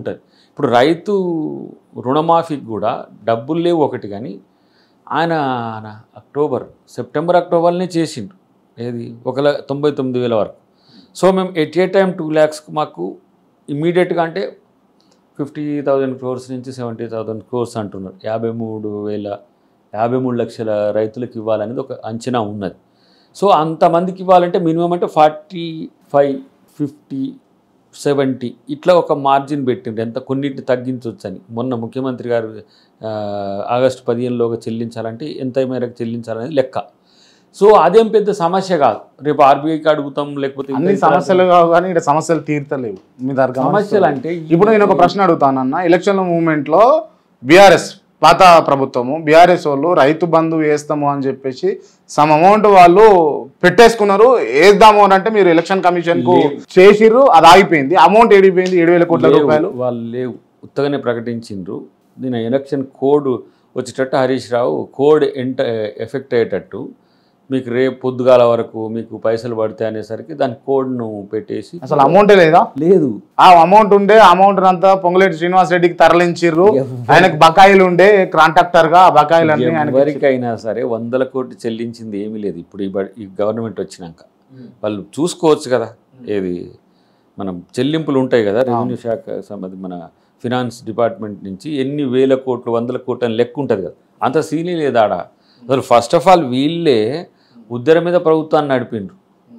ఇప్పుడు రైతు రుణమాఫీకి కూడా డబ్బులు లేవు ఒకటి కానీ ఆయన ఆయన అక్టోబర్ సెప్టెంబర్ అక్టోబర్నే చేసిండు ఏది ఒక ల- తొంభై తొమ్మిది వేల వరకు సో మేము ఎట్ ఏ టైం టూ ల్యాక్స్కి మాకు ఇమ్మీడియట్గా అంటే ఫిఫ్టీ థౌజండ్ క్రోర్స్ నుంచి సెవెంటీ థౌజండ్ క్రోర్స్ అంటున్నారు యాభై మూడు వేల యాభై మూడు లక్షల రైతులకు ఇవ్వాలనేది ఒక అంచనా ఉన్నది సో అంతమందికి ఇవ్వాలంటే మినిమం అంటే ఫార్టీ ఫైవ్ ఫిఫ్టీ సెవెంటీ ఇట్లా ఒక మార్జిన్ పెట్టిండ్రు ఎంత కొన్నిటిని తగ్గించవచ్చు అని మొన్న ముఖ్యమంత్రి గారు ఆ, ఆగస్టు పదిహేనులోగా చెల్లించాలంటే ఎంత మేరకు చెల్లించాలనేది లెక్క సో అదేం పెద్ద సమస్య కాదు రేపు ఆర్బీఐకి అడుగుతాం లేకపోతే ఇంకా అన్ని ఇతర- సమస్యలు కావు కానీ ఇక్కడ సమస్యలు తీర్తలేవు మీ దగ్గర సమస్యలు అంటే ఇప్పుడు నేను ఒక ప్రశ్న అడుగుతానన్న ఎలక్షన్ మూమెంట్ లో బీఆర్ఎస్ పాత ప్రభుత్వము బీఆర్ఎస్ వాళ్ళు రైతు బంధు వేస్తాము అని చెప్పేసి సమ్ అమౌంట్ వాళ్ళు పెట్టేసుకున్నారు వేద్దాము అని అంటే మీరు ఎలక్షన్ కమిషన్ కు చేసిర్రు అది ఆగిపోయింది అమౌంట్ ఏడిపోయింది ఏడు వేల కోట్ల లేవు, రూపాయలు వాళ్ళు లేవు ఉత్తగానే ప్రకటించిండ్రు దీని ఎలక్షన్ కోడ్ వచ్చేటట్టు హరీష్ రావు కోడ్ ఎంట ఎఫెక్ట్ అయ్యేటట్టు మీకు రేపు పొద్దుగాల వరకు మీకు పైసలు పడతాయి అనేసరికి దాని కోడ్ను పెట్టేసి అసలు అమౌంటే లేదా లేదు ఆ అమౌంట్ ఉండే అమౌంట్ అంతా పొంగులేటి శ్రీనివాస్ రెడ్డికి తరలించిర్రు ఆయనకు బకాయిలు ఉండే కాంట్రాక్టర్ గా ఆ బకాయిలన్నీ ఆయనకి ఎవరికైనా సరే వందల కోట్లు చెల్లించింది ఏమీ లేదు ఇప్పుడు ఈ బ- ఈ గవర్నమెంట్ వచ్చినాక వాళ్ళు చూసుకోవచ్చు కదా ఏది మనం చెల్లింపులు ఉంటాయి కదా రెవెన్యూ శాఖ సంబంధి మన ఫినాన్స్ డిపార్ట్మెంట్ నుంచి ఎన్ని వేల కోట్లు వందల కోట్లు అని లెక్క ఉంటుంది కదా అంత సీనీ లేదు ఆడ అసలు ఫస్ట్ ఆఫ్ ఆల్ వీళ్ళే ఉద్దర మీద ప్రభుత్వాన్ని నడిపిండ్రు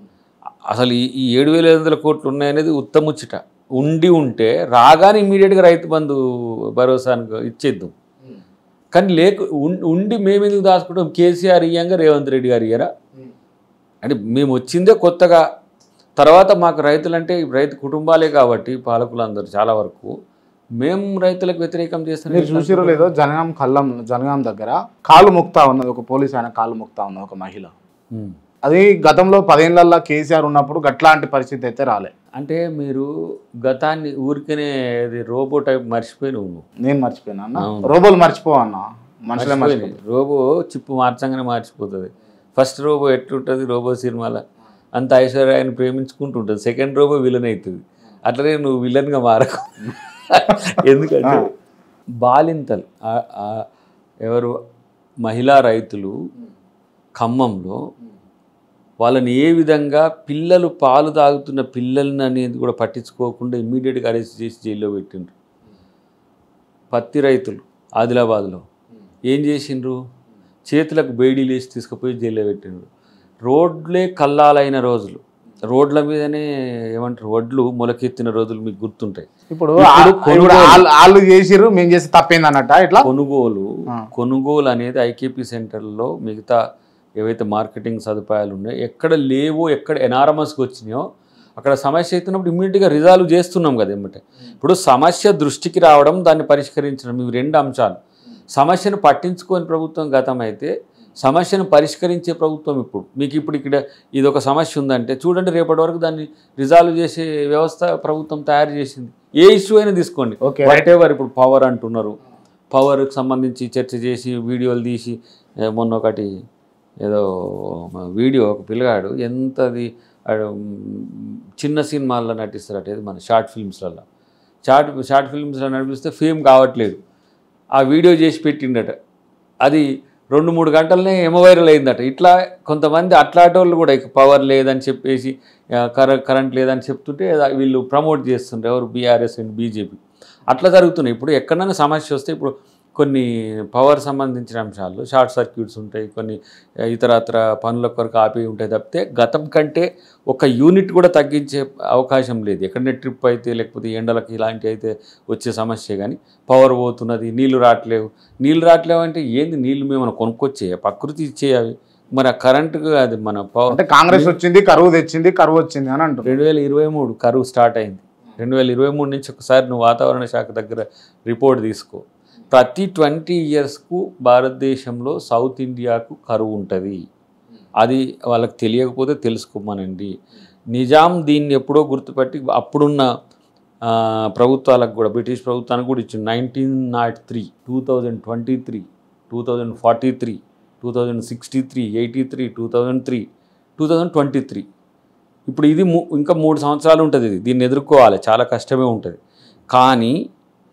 అసలు ఈ ఈ ఏడు వేల ఐదు వందల కోట్లు ఉన్నాయనేది ఉత్తముచ్చిట ఉండి ఉంటే రాగానే ఇమీడియట్గా రైతు బంధు భరోసాను ఇచ్చేద్దాం కానీ లేక ఉం- ఉండి మేము ఎందుకు దాచుకుంటాం కేసీఆర్ ఇయ్యంగా రేవంత్ రెడ్డి గారు ఇయ్యరా అంటే మేము వచ్చిందే కొత్తగా తర్వాత మాకు రైతులంటే రైతు కుటుంబాలే కాబట్టి పాలకులందరూ చాలా వరకు మేము రైతులకు వ్యతిరేకం మీరు చేస్తాం చూసిరో లేదో జనగాం కల్లం జనగాం దగ్గర కాలు ముక్తా ఉన్నది ఒక పోలీస్ ఆయన కాలు ముక్తా ఉన్నది ఒక మహిళ అది గతంలో పదేళ్లలో కేసీఆర్ ఉన్నప్పుడు గట్లాంటి పరిస్థితి అయితే రాలే అంటే మీరు గతాన్ని ఊరికనే అది రోబో టైప్ మర్చిపోయి నువ్వు నేను మర్చిపోయినా అన్న అవును. రోబోలు మర్చిపో అన్న మనుషులే మర్చిపో మర్చిపోయింది. రోబో చిప్పు మార్చంగానే మార్చిపోతుంది ఫస్ట్ రోబో ఎట్లుంటుంది రోబో సినిమాలో అంత ఐశ్వర్యాన్ని ప్రేమించుకుంటుంటుంది సెకండ్ రోబో విలన్ అవుతుంది అట్లనే నువ్వు విలన్గా మారకు ఎందుకంటే బాలింతలు ఆ- ఆ ఎవరు మహిళా రైతులు ఖమ్మంలో వాళ్ళని ఏ విధంగా పిల్లలు పాలు తాగుతున్న పిల్లల్ని అనేది కూడా పట్టించుకోకుండా ఇమ్మీడియట్గా అరెస్ట్ చేసి జైల్లో పెట్టిండ్రు పత్తి రైతులు ఆదిలాబాద్లో ఏం చేసిండ్రు చేతులకు బేడీలు వేసి తీసుకుపోయి జైల్లో పెట్టిండ్రు రోడ్లే కల్లాలైన రోజులు రోడ్ల మీదనే ఏమంటారు వడ్లు మొలకెత్తిన రోజులు మీకు గుర్తుంటాయి ఇప్పుడు ఇప్పుడు ఆ- కొనుగోలు- ఇప్పుడు వాళ్ళు వాళ్ళు చేసిర్రు మేము చేసి తప్పేంది అన్నట్ట ఇట్లా కొనుగోలు ఆ. కొనుగోలు అనేది ఐకేపీ సెంటర్లో మిగతా ఏవైతే మార్కెటింగ్ సదుపాయాలు ఉన్నాయో ఎక్కడ లేవో ఎక్కడ ఎనారమస్కి వచ్చినాయో అక్కడ సమస్య అవుతున్నప్పుడు ఇమ్మీడియట్గా రిజాల్వ్ చేస్తున్నాం కదా ఏమంటే ఇప్పుడు సమస్య దృష్టికి రావడం దాన్ని పరిష్కరించడం ఇవి రెండు అంశాలు సమస్యను పట్టించుకోని ప్రభుత్వం గతం అయితే సమస్యను పరిష్కరించే ప్రభుత్వం ఇప్పుడు మీకు ఇప్పుడు ఇక్కడ ఇది ఒక సమస్య ఉందంటే చూడండి రేపటి వరకు దాన్ని రిజాల్వ్ చేసే వ్యవస్థ ప్రభుత్వం తయారు చేసింది ఏ ఇష్యూ అయినా తీసుకోండి ఓకే వాట్ ఎవర్ ఇప్పుడు పవర్ అంటున్నారు పవర్కి సంబంధించి చర్చ చేసి వీడియోలు తీసి ఏ, మొన్న ఒకటి ఏదో మ- వీడియో ఒక పిల్లగాడు ఎంతది ఆడు, మ్, చిన్న సినిమాల్లో నటిస్తారట ఇది మన షార్ట్ ఫిల్మ్స్లలో షార్ట్ షార్ట్ ఫిల్మ్స్లో నడిపిస్తే ఫేమ్ కావట్లేదు ఆ వీడియో చేసి పెట్టిండట అది రెండు మూడు గంటలనే ఏమో వైరల్ అయిందట ఇట్లా కొంతమంది అట్లాంటి కూడా ఇక పవర్ లేదని చెప్పేసి ఆ, కర కరెంట్ లేదని చెప్తుంటే అది వీళ్ళు ప్రమోట్ చేస్తుంటారు ఎవరు బీఆర్ఎస్ అండ్ బీజేపీ అట్లా జరుగుతున్నాయి ఇప్పుడు ఎక్కడైనా సమస్య వస్తే ఇప్పుడు కొన్ని పవర్ సంబంధించిన అంశాలు షార్ట్ సర్క్యూట్స్ ఉంటాయి కొన్ని ఆ, ఇతరత్ర పనుల కొరకు ఆపి ఉంటాయి తప్పితే గతం కంటే ఒక యూనిట్ కూడా తగ్గించే అవకాశం లేదు ఎక్కడైనా ట్రిప్ అయితే లేకపోతే ఎండలకి ఇలాంటి అయితే వచ్చే సమస్య కానీ పవర్ పోతున్నది నీళ్లు రావట్లేవు నీళ్లు రావట్లేవు అంటే ఏంది నీళ్లు మేము కొనుక్కొచ్చే ప్రకృతి ఇచ్చే అవి మరి ఆ కరెంటు అది మన పవర్ అంటే కాంగ్రెస్ వచ్చింది కరువు తెచ్చింది కరువు వచ్చింది అని అంటున్నారు రెండు వేల ఇరవై మూడు కరువు స్టార్ట్ అయింది రెండు వేల ఇరవై మూడు నుంచి ఒకసారి నువ్వు వాతావరణ శాఖ దగ్గర రిపోర్ట్ తీసుకో ప్రతి ట్వంటీ ఇయర్స్కు భారతదేశంలో సౌత్ ఇండియాకు కరువు ఉంటుంది అది వాళ్ళకి తెలియకపోతే తెలుసుకోమనండి నిజాం దీన్ని ఎప్పుడో గుర్తుపట్టి అప్పుడున్న ఆ, ప్రభుత్వాలకు కూడా బ్రిటిష్ ప్రభుత్వానికి కూడా ఇచ్చింది nineteen nought three two thousand twenty three two thousand forty three two thousand sixty three eighty three two thousand three two thousand twenty three ఇప్పుడు ఇది ము- ఇంకా మూడు సంవత్సరాలు ఉంటుంది ఇది దీన్ని ఎదుర్కోవాలి చాలా కష్టమే ఉంటుంది కానీ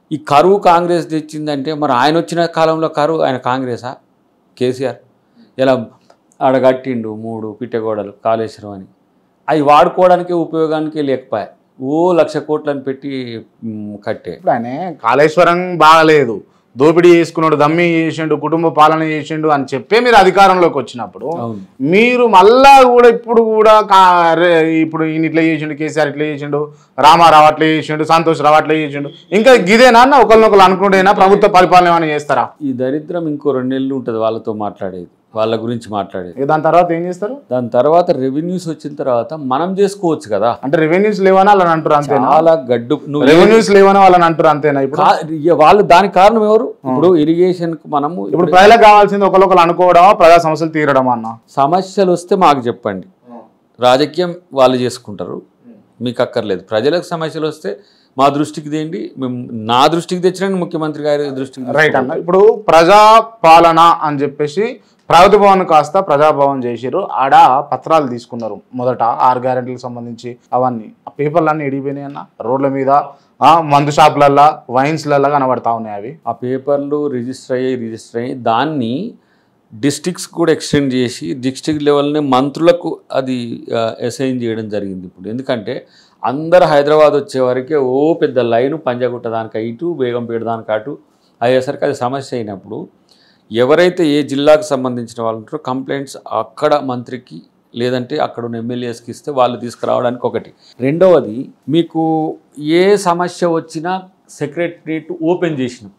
ఈ కరువు కాంగ్రెస్ తెచ్చిందంటే మరి ఆయన వచ్చిన కాలంలో కరువు ఆయన కాంగ్రెసా కేసీఆర్ ఇలా ఆడగట్టిండు మూడు పిట్టగోడలు కాళేశ్వరం అని అవి వాడుకోవడానికి ఉపయోగానికి లేకపోయా ఓ లక్ష కోట్లని పెట్టి మ్, కట్టే ఇప్పుడు ఆయన కాళేశ్వరం బాగలేదు దోపిడీ చేసుకున్నాడు దమ్మి చేసిండు కుటుంబ పాలన చేసిండు అని చెప్పే మీరు అధికారంలోకి వచ్చినప్పుడు అవును మీరు మళ్ళా కూడా ఇప్పుడు కూడా కా- రే- ఇప్పుడు ఈయన ఇట్లా చేసిండు కేసీఆర్ ఇట్లా చేసిండు రామారావు అట్లా చేసిండు సంతోష్ రావు అట్లా చేసిండు ఇంకా ఇదేనా అన్న ఒకరినొకరు అనుకుంటేనా ప్రభుత్వ పరిపాలన ఏమైనా చేస్తారా ఈ దరిద్రం ఇంకో రెండు నెలలు ఉంటుంది వాళ్ళతో మాట్లాడేది వాళ్ళ గురించి మాట్లాడేది ఇక దాని తర్వాత ఏం చేస్తారు దాని తర్వాత రెవెన్యూస్ వచ్చిన తర్వాత మనం చేసుకోవచ్చు కదా అంటే రెవెన్యూస్ లేవని వాళ్ళని అంటారు అంతేనా చాలా గడ్డు నువ్వు రెవెన్యూస్ లేవని వాళ్ళని అంటారు అంతేనా ఇప్పుడు కా- ఇక వాళ్ళు దానికి కారణం ఎవరు ఇప్పుడు ఇరిగేషన్ కు మనము ఇప్పుడు ప్రజలకు కావాల్సింది ఒకరికొకరు అనుకోవడమా ప్రజా సమస్యలు తీరడమా అన్న సమస్యలు వస్తే మాకు చెప్పండి రాజకీయం వాళ్ళు చేసుకుంటారు మీకు అక్కర్లేదు ప్రజలకు సమస్యలు వస్తే మా దృష్టికి తేండి మేము నా దృష్టికి తెచ్చినండి ముఖ్యమంత్రి గారి దృష్టికి రైట్ అన్న ఇప్పుడు ప్రజా పాలన అని చెప్పేసి ప్రగతి భవన్ కాస్త ప్రజాభవన్ చేసిర్రు ఆడ పత్రాలు తీసుకున్నారు మొదట ఆరు గ్యారెంటీలకు సంబంధించి అవన్నీ ఆ పేపర్లు అన్నీ ఎడిపోయినాయి అన్న రోడ్ల మీద ఆ, మందు షాపులల్లా వైన్స్లల్లా కనబడతా ఉన్నాయి అవి ఆ పేపర్లు రిజిస్టర్ అయ్యి రిజిస్టర్ అయ్యి దాన్ని డిస్ట్రిక్ట్స్ కూడా ఎక్స్టెండ్ చేసి డిస్ట్రిక్ట్ లెవెల్ని మంత్రులకు అది అసైన్ చేయడం జరిగింది ఇప్పుడు ఎందుకంటే అందరు హైదరాబాద్ వచ్చే వరకే ఓ పెద్ద లైన్ పంజాగుట్ట దానికి ఇటు బేగంపేట దానికి అటు అయ్యేసరికి అది సమస్య అయినప్పుడు ఎవరైతే ఏ జిల్లాకు సంబంధించిన వాళ్ళు ఉంటారో కంప్లైంట్స్ అక్కడ మంత్రికి లేదంటే అక్కడ ఉన్న ఎమ్మెల్యేస్కి ఇస్తే వాళ్ళు తీసుకురావడానికి ఒకటి రెండవది మీకు ఏ సమస్య వచ్చినా సెక్రటరియట్ ఓపెన్ చేసినాం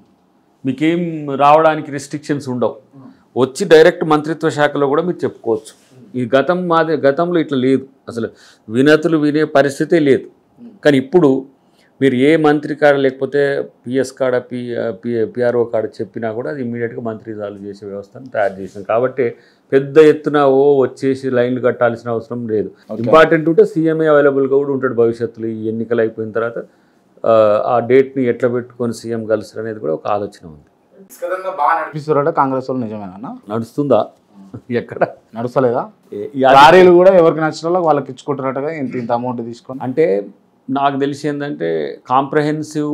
మీకేం రావడానికి రెస్ట్రిక్షన్స్ ఉండవు వచ్చి డైరెక్ట్ మంత్రిత్వ శాఖలో కూడా మీరు చెప్పుకోవచ్చు ఈ గతం మాది గతంలో ఇట్లా లేదు అసలు వినతులు వినే పరిస్థితే లేదు కానీ ఇప్పుడు మీరు ఏ మంత్రి కాడ లేకపోతే పిఎస్ కాడ పి పి పిఆర్ఓ కాడ చెప్పినా కూడా అది ఇమీడియట్గా మంత్రి రిజాల్వ్ చేసే వ్యవస్థను తయారు చేసాం కాబట్టి పెద్ద ఎత్తున ఓ వచ్చేసి లైన్లు కట్టాల్సిన అవసరం లేదు ఇంపార్టెంట్ ఉంటే సీఎంఏ అవైలబుల్గా కూడా ఉంటాడు భవిష్యత్తులో ఈ ఎన్నికలు అయిపోయిన తర్వాత ఆ, ఆ డేట్ని ఎట్లా పెట్టుకొని సీఎం కలుస్తారు అనేది కూడా ఒక ఆలోచన ఉంది బాగా నడిపిస్తున్నారట కాంగ్రెస్ వాళ్ళు నిజమేనా నడుస్తుందా ఎక్కడ నడుస్తలేదా ఏ- ఈ- లారీలు కూడా ఎవరికి నచ్చిన వాళ్ళకి వాళ్ళకి ఇచ్చుకుంటున్నట్టుగా ఇంత ఇంత అమౌంట్ తీసుకొని అంటే నాకు తెలిసి ఏంటంటే కాంప్రహెన్సివ్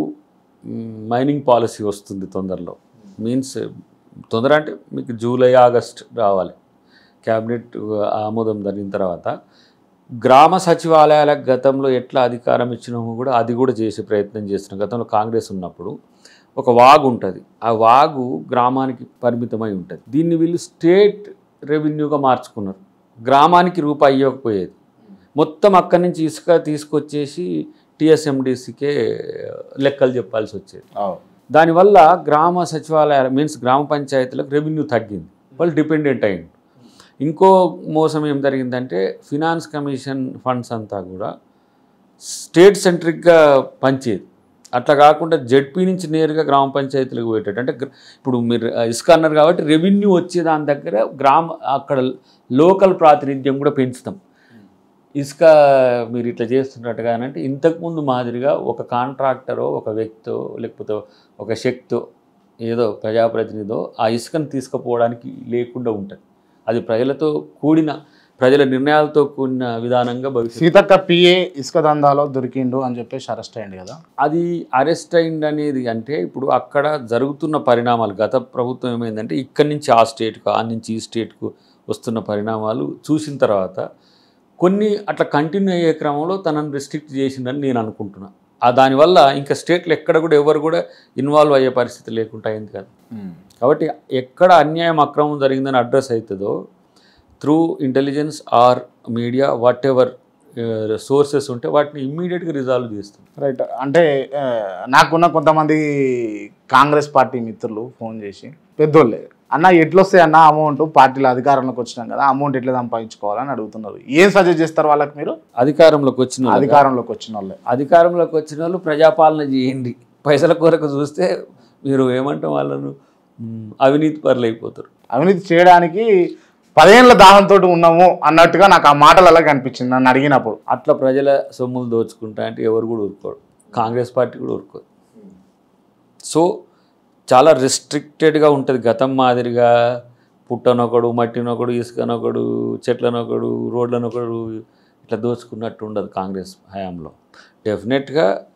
మైనింగ్ పాలసీ వస్తుంది తొందరలో మీన్స్ తొందర అంటే మీకు జూలై ఆగస్ట్ రావాలి క్యాబినెట్ ఆమోదం జరిగిన తర్వాత గ్రామ సచివాలయాలకు గతంలో ఎట్లా అధికారం ఇచ్చినామో కూడా అది కూడా చేసే ప్రయత్నం చేస్తున్నాం గతంలో కాంగ్రెస్ ఉన్నప్పుడు ఒక వాగు ఉంటుంది ఆ వాగు గ్రామానికి పరిమితమై ఉంటుంది దీన్ని వీళ్ళు స్టేట్ రెవెన్యూగా మార్చుకున్నారు గ్రామానికి రూపాయి ఇవ్వకపోయేది మొత్తం అక్కడి నుంచి ఇసుక తీసుకొచ్చేసి టీఎస్ఎండిసికే లెక్కలు చెప్పాల్సి వచ్చేది దానివల్ల గ్రామ సచివాలయాలు మీన్స్ గ్రామ పంచాయతీలకు రెవెన్యూ తగ్గింది వాళ్ళు డిపెండెంట్ అయింది ఇంకో మోసం ఏం జరిగిందంటే ఫినాన్స్ కమిషన్ ఫండ్స్ అంతా కూడా స్టేట్ సెంట్రిక్గా పంచేది అట్లా కాకుండా జెడ్పీ నుంచి నేరుగా గ్రామ పంచాయతీలకు పోయేటట్టు అంటే గ్ర- ఇప్పుడు మీరు ఆ, ఇసుక అన్నారు కాబట్టి రెవెన్యూ వచ్చే దాని దగ్గర గ్రామ అక్కడ లోకల్ ప్రాతినిధ్యం కూడా పెంచుతాం ఇసుక మీరు ఇట్లా చేస్తున్నట్టుగా అంటే ఇంతకుముందు మాదిరిగా ఒక కాంట్రాక్టరో ఒక వ్యక్తో లేకపోతే ఒక శక్తో ఏదో ప్రజాప్రతినిధో ఆ ఇసుకను తీసుకుపోవడానికి లేకుండా ఉంటుంది అది ప్రజలతో కూడిన ప్రజల నిర్ణయాలతో కూడిన విధానంగా భవిష్యత్తు సీతక్క పిఏ ఇసుక దందాలో దొరికిండు అని చెప్పేసి అరెస్ట్ అయ్యింది కదా అది అరెస్ట్ అయింది అనేది అంటే ఇప్పుడు అక్కడ జరుగుతున్న పరిణామాలు గత ప్రభుత్వం ఏమైందంటే ఇక్కడి నుంచి ఆ స్టేట్కు ఆ నుంచి ఈ స్టేట్కు వస్తున్న పరిణామాలు చూసిన తర్వాత కొన్ని అట్లా కంటిన్యూ అయ్యే క్రమంలో తనను రెస్ట్రిక్ట్ చేసిందని నేను అనుకుంటున్నా ఆ దానివల్ల ఇంకా స్టేట్లో ఎక్కడ కూడా ఎవరు కూడా ఇన్వాల్వ్ అయ్యే పరిస్థితి లేకుండా అయింది కదా కాబట్టి ఎక్కడ అన్యాయం అక్రమం జరిగిందని అడ్రస్ అవుతుందో through intelligence or media whatever sources ఉంటే వాటిని ఇమ్మీడియట్గా రిజాల్వ్ చేస్తుంది రైట్ అంటే ఆ, నాకున్న కొంతమంది కాంగ్రెస్ పార్టీ మిత్రులు ఫోన్ చేసి పెద్దోళ్ళే అన్న ఎట్లొస్తాయి అన్న అమౌంట్ పార్టీలో అధికారంలోకి వచ్చినాం కదా అమౌంట్ ఎట్లా సంపాదించుకోవాలని అడుగుతున్నారు ఏం సజెస్ట్ చేస్తారు వాళ్ళకి మీరు అధికారంలోకి వచ్చిన వాళ్ళు- అధికారంలోకి వచ్చిన వాళ్ళే అధికారంలోకి వచ్చిన వాళ్ళు ప్రజాపాలన చేయండి పైసల కొరకు చూస్తే మీరు ఏమంటాం వాళ్ళను మ్, అవినీతి పరులు అయిపోతారు అవినీతి చేయడానికి పదేళ్ల దాహంతో ఉన్నాము అన్నట్టుగా నాకు ఆ మాటలలో కనిపించింది నన్ను అడిగినప్పుడు అట్లా ప్రజల సొమ్ములు దోచుకుంటా అంటే ఎవరు కూడా ఊరుకోరు కాంగ్రెస్ పార్టీ కూడా ఊరుకోరు సో చాలా రెస్ట్రిక్టెడ్గా ఉంటుంది గతం మాదిరిగా పుట్టనొకడు మట్టినొకడు ఇసుకనొకడు చెట్లనొకడు రోడ్లనొకడు ఇట్లా దోచుకున్నట్టు ఉండదు కాంగ్రెస్ హయాంలో డెఫినెట్గా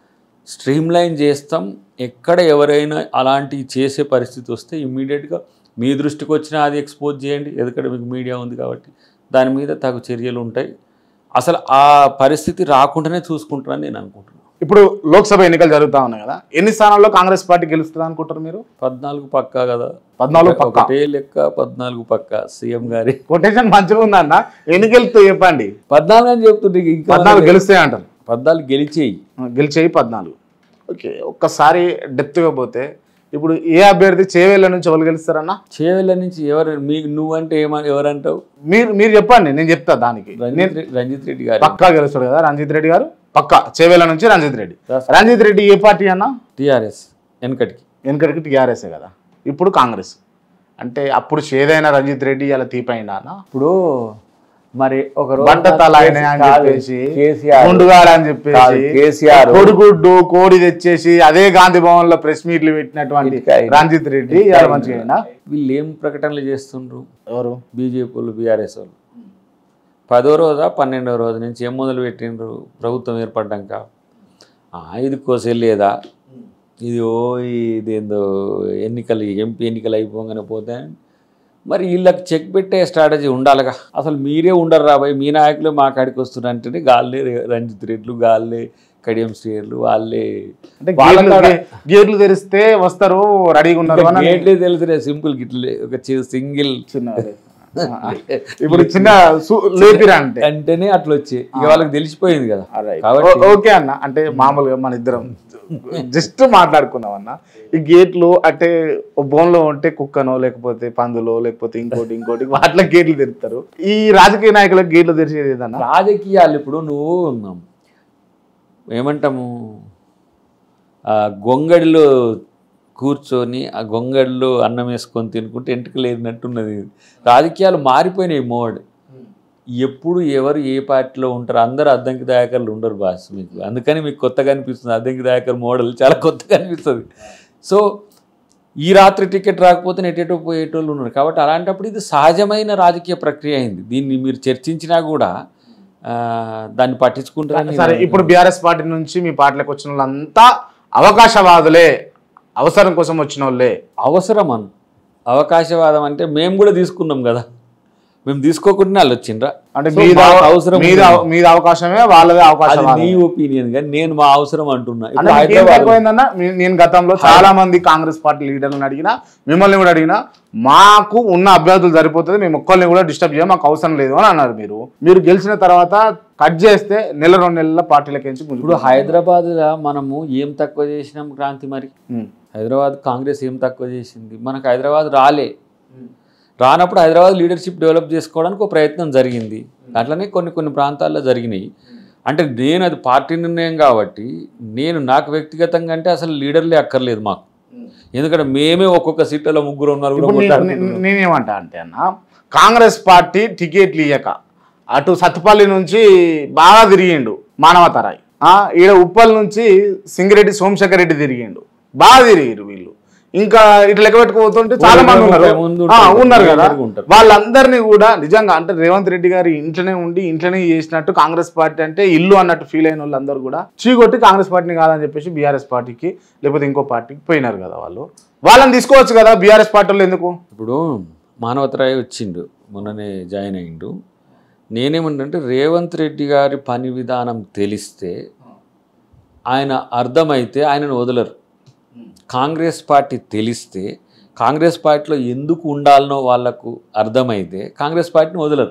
స్ట్రీమ్ లైన్ చేస్తాం ఎక్కడ ఎవరైనా అలాంటివి చేసే పరిస్థితి వస్తే ఇమ్మీడియట్గా మీ దృష్టికి వచ్చినా అది ఎక్స్పోజ్ చేయండి ఎందుకంటే మీకు మీడియా ఉంది కాబట్టి దాని మీద తగు చర్యలు ఉంటాయి అసలు ఆ పరిస్థితి రాకుండానే చూసుకుంటారని నేను అనుకుంటున్నాను ఇప్పుడు లోక్సభ ఎన్నికలు జరుగుతా ఉన్నాయి కదా ఎన్ని స్థానాల్లో కాంగ్రెస్ పార్టీ గెలుస్తుంది అనుకుంటారు మీరు పద్నాలుగు పక్కా కదా పద్నాలుగు పక్కా ఒకటే లెక్క పద్నాలుగు పక్క సీఎం గారి కొటేషన్ మంచిగా ఉందన్న ఎన్ని గెలుస్తూ చెప్పండి పద్నాలుగు అని చెప్తుంటే ఇంకా పద్నాలుగు గెలుస్తాయి అంటారు పద్నాలుగు గెలిచేయి గెలిచేయి పద్నాలుగు ఓకే ఒక్కసారి డెప్త్గా పోతే ఇప్పుడు ఏ అభ్యర్థి చేవేళ్ళ నుంచి ఎవరు గెలుస్తారన్న చేవెళ్ళ నుంచి ఎవరు మీ నువ్వంటే ఏమ ఎవరంటావు మీరు మీరు చెప్పండి నేను చెప్తా దానికి నేను రంజిత్ రెడ్డి- రంజిత్ రెడ్డి గారు పక్కా గెలుస్తాడు కదా రంజిత్ రెడ్డి గారు పక్కా చేవేళ్ళ నుంచి రంజిత్ రెడ్డి Yes. రంజిత్ రెడ్డి ఏ పార్టీ అన్న టిఆర్ఎస్ వెనకటికి వెనకటికి టీఆర్ఎస్ఏ కదా ఇప్పుడు కాంగ్రెస్ అంటే అప్పుడు చేదైన రంజిత్ రెడ్డి ఇలా తీపైందా అన్న ఇప్పుడు మరి ఒక బంట తల ఆయన అని చెప్పేసి కేసీఆర్ ముందుగాడు అని కాదు, చెప్పేసి కేసీఆర్ కొడుగుడ్డు కోడి తెచ్చేసి అదే గాంధీ భవన్ లో ప్రెస్ మీట్లు పెట్టినటువంటి ఇటుక ఆయన. రంజిత్ రెడ్డి ఇలా మంచిగా అయినా? వీళ్ళు ఏం ప్రకటనలు చేస్తుండ్రు ఎవరు బీజేపీ వాళ్ళు బీఆర్ఎస్ వాళ్ళు పదో రోజా పన్నెండో రోజు నుంచి ఏం మొదలు పెట్టిండ్రు ప్రభుత్వం ఏర్పడ్డాక ఆ, ఇది కోసెళ్ళేదా ఇది ఓ ఇదేందో ఎన్నికలు ఎంపీ ఎన్నికలు అయిపోగానే పోతే మరి వీళ్ళకి చెక్ పెట్టే స్ట్రాటజీ ఉండాలిగా అసలు మీరే ఉండరు రాబాయ్ మీ నాయకులు మా కాడికి వస్తున్నారు అంటేనే గాల్లే రంజిత్ రెడ్లు గాల్లే కడియం శ్రీయర్లు వాళ్ళే అంటే వాళ్ళ గేట్లు కాడ- గే- గేట్లు తెరిస్తే వస్తారు రెడీగా ఉన్నారు అని గేట్లే తెలుసులే సింపుల్ గిట్లే ఒక సింగిల్ చిన్న అదే. ఇప్పుడు చిన్న సు- లేపిరా అంటే అంటేనే అట్లా వచ్చి ఇక వాళ్ళకి తెలిసిపోయింది కదా Alright. కాబట్టి ఓ- ఓకే అన్న అంటే మామూలుగా మన ఇద్దరం జస్ట్ మాట్లాడుకుందాం అన్న ఈ గేట్లు అంటే బోన్లో ఉంటే కుక్కనో లేకపోతే పందులో లేకపోతే ఇంకోటి ఇంకోటి వాటిలో గేట్లు తెరుస్తారు ఈ రాజకీయ నాయకులకు గేట్లు తెరిచేది ఏదన్నా రాజకీయాలు ఇప్పుడు నువ్వు ఏమంటాము ఆ గొంగడిలో కూర్చొని ఆ గొంగడిలో అన్నం వేసుకొని తినుకుంటే ఎంటుకలు ఏరినట్టున్నది రాజకీయాలు మారిపోయినాయి మోడ్ ఎప్పుడు ఎవరు ఏ పార్టీలో ఉంటారు అందరు అద్దంకి దాయకర్లు ఉండరు బాస్ మీకు అందుకని మీకు కొత్తగా అనిపిస్తుంది అద్దంకి దాయకర్ మోడల్ చాలా కొత్తగా అనిపిస్తుంది సో ఈ రాత్రి టికెట్ రాకపోతే నెట్టేటో పోయేటోళ్ళు ఉన్నారు కాబట్టి అలాంటప్పుడు ఇది సహజమైన రాజకీయ ప్రక్రియ అయింది దీన్ని మీరు చర్చించినా కూడా ఆ, దాన్ని పట్టించుకుంటారని సరే ఇప్పుడు బీఆర్ఎస్ పార్టీ నుంచి మీ పార్టీలోకి వచ్చిన వాళ్ళంతా అవకాశవాదులే అవసరం కోసం వచ్చిన వాళ్ళే అవసరం అను అవకాశవాదం అంటే మేము కూడా తీసుకున్నాం కదా మేము తీసుకోకుండా వాళ్ళు వచ్చిండ్రా అంటే So, మీద మాకు అవసరం మీద ఉంది. మీద అవకాశమే వాళ్ళదే అది అవకాశం నీ ఒపీనియన్ కానీ నేను మా అవసరం అంటున్నా అంటే ఇప్పుడు మీకు ఏం హైదరాబాద్ తక్కువైందన్న మీ- నేను గతంలో చాలా మంది కాంగ్రెస్ పార్టీ లీడర్లను అడిగినా మిమ్మల్ని కూడా అడిగినా మాకు ఉన్న అభ్యర్థులు సరిపోతుంది మేము ఒక్కరిని కూడా డిస్టర్బ్ చేయం మాకు అవసరం లేదు అని అన్నారు మీరు మీరు గెలిచిన తర్వాత కట్ చేస్తే నెల రెండు నెలల పార్టీలకి నుంచి ఇప్పుడు హైదరాబాద్ మనము ఏం తక్కువ చేసినాం క్రాంతి మరి ఉమ్. హైదరాబాద్ కాంగ్రెస్ ఏం తక్కువ చేసింది మనకు హైదరాబాద్ రాలే రానప్పుడు హైదరాబాద్ లీడర్షిప్ డెవలప్ చేసుకోవడానికి ఒక ప్రయత్నం జరిగింది అట్లనే కొన్ని కొన్ని ప్రాంతాల్లో జరిగినాయి అంటే నేను అది పార్టీ నిర్ణయం కాబట్టి నేను నాకు వ్యక్తిగతంగా అంటే అసలు లీడర్లే అక్కర్లేదు మాకు ఎందుకంటే మేమే ఒక్కొక్క సీట్లలో ముగ్గురు ఉన్నారు ఇప్పుడు నే- నే- నేనేమంటా అంటే అన్న కాంగ్రెస్ పార్టీ టికెట్లు ఇయ్యక అటు సత్తుపల్లి నుంచి బాగా తిరిగిండు మానవతరాయ్ ఆ, ఈడ ఉప్పల్ నుంచి సింగిరెడ్డి సోమశేఖర్ రెడ్డి తిరిగిండు బాగా తిరిగిరు వీళ్ళు ఇంకా ఇట్లా లెక్క పెట్టుకోబోతుంటే చాలా మంది ఉన్నారు ముందు ఆ, ఉంటారు. ఉన్నారు కదా ముందు ఉంటారు. వాళ్ళందరినీ కూడా నిజంగా అంటే రేవంత్ రెడ్డి గారి ఇంట్లోనే ఉండి ఇంట్లోనే చేసినట్టు కాంగ్రెస్ పార్టీ అంటే ఇల్లు అన్నట్టు ఫీల్ అయిన వాళ్ళందరూ కూడా చీకొట్టి కాంగ్రెస్ పార్టీని కాదని చెప్పేసి బీఆర్ఎస్ పార్టీకి లేకపోతే ఇంకో పార్టీకి పోయినారు కదా వాళ్ళు వాళ్ళని తీసుకోవచ్చు కదా బీఆర్ఎస్ పార్టీలో ఎందుకు ఇప్పుడు మానవతరాయ్ వచ్చిండు మొన్ననే జాయిన్ అయ్యిండు నేనేమంటే రేవంత్ రెడ్డి గారి పని విధానం తెలిస్తే ఆయన అర్థమైతే ఆయనను వదలరు కాంగ్రెస్ పార్టీ తెలిస్తే కాంగ్రెస్ పార్టీలో ఎందుకు ఉండాలనో వాళ్లకు అర్థమైతే కాంగ్రెస్ పార్టీని వదలరు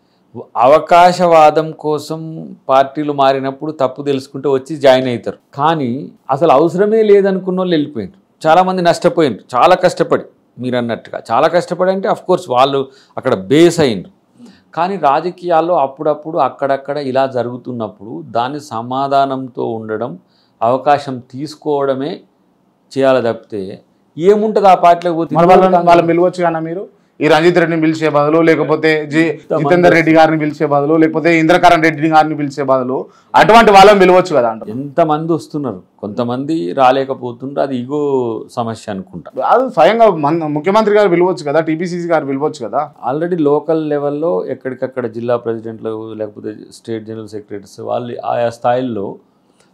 అవకాశవాదం కోసం పార్టీలు మారినప్పుడు తప్పు తెలుసుకుంటే వచ్చి జాయిన్ అవుతారు కానీ అసలు అవసరమే లేదనుకున్న వాళ్ళు వెళ్ళిపోయిండ్రు చాలామంది నష్టపోయిండ్రు చాలా కష్టపడి మీరు అన్నట్టుగా చాలా కష్టపడి అంటే అఫ్ కోర్స్ వాళ్ళు అక్కడ బేస్ అయిండ్రు కానీ రాజకీయాల్లో అప్పుడప్పుడు అక్కడక్కడ ఇలా జరుగుతున్నప్పుడు దాని సమాధానంతో ఉండడం అవకాశం తీసుకోవడమే చేయాలి తప్పితే ఏముంటుంది ఆ పార్టీలోకి పోతే మరి వాళ్ళని వాళ్ళని పిలవచ్చు కదా మీరు ఈ రంజిత్ రెడ్డిని పిలిచే బదులు లేకపోతే జి జితేందర్ రెడ్డి గారిని పిలిచే బదులు లేకపోతే ఇంద్రకరణ్ రెడ్డి గారిని పిలిచే బదులు అటువంటి వాళ్ళని పిలవచ్చు కదా అంటారు ఎంతమంది వస్తున్నారు కొంతమంది రాలేకపోతుండ్రు అది ఇగో సమస్య అనుకుంటా అది స్వయంగా మన ముఖ్యమంత్రి గారు పిలవచ్చు కదా టీపీసీసీ గారు పిలవచ్చు కదా ఆల్రెడీ లోకల్ లెవెల్లో ఎక్కడికక్కడ జిల్లా ప్రెసిడెంట్లు లేకపోతే స్టేట్ జనరల్ సెక్రటరీస్ వాళ్ళు ఆయా స్థాయిల్లో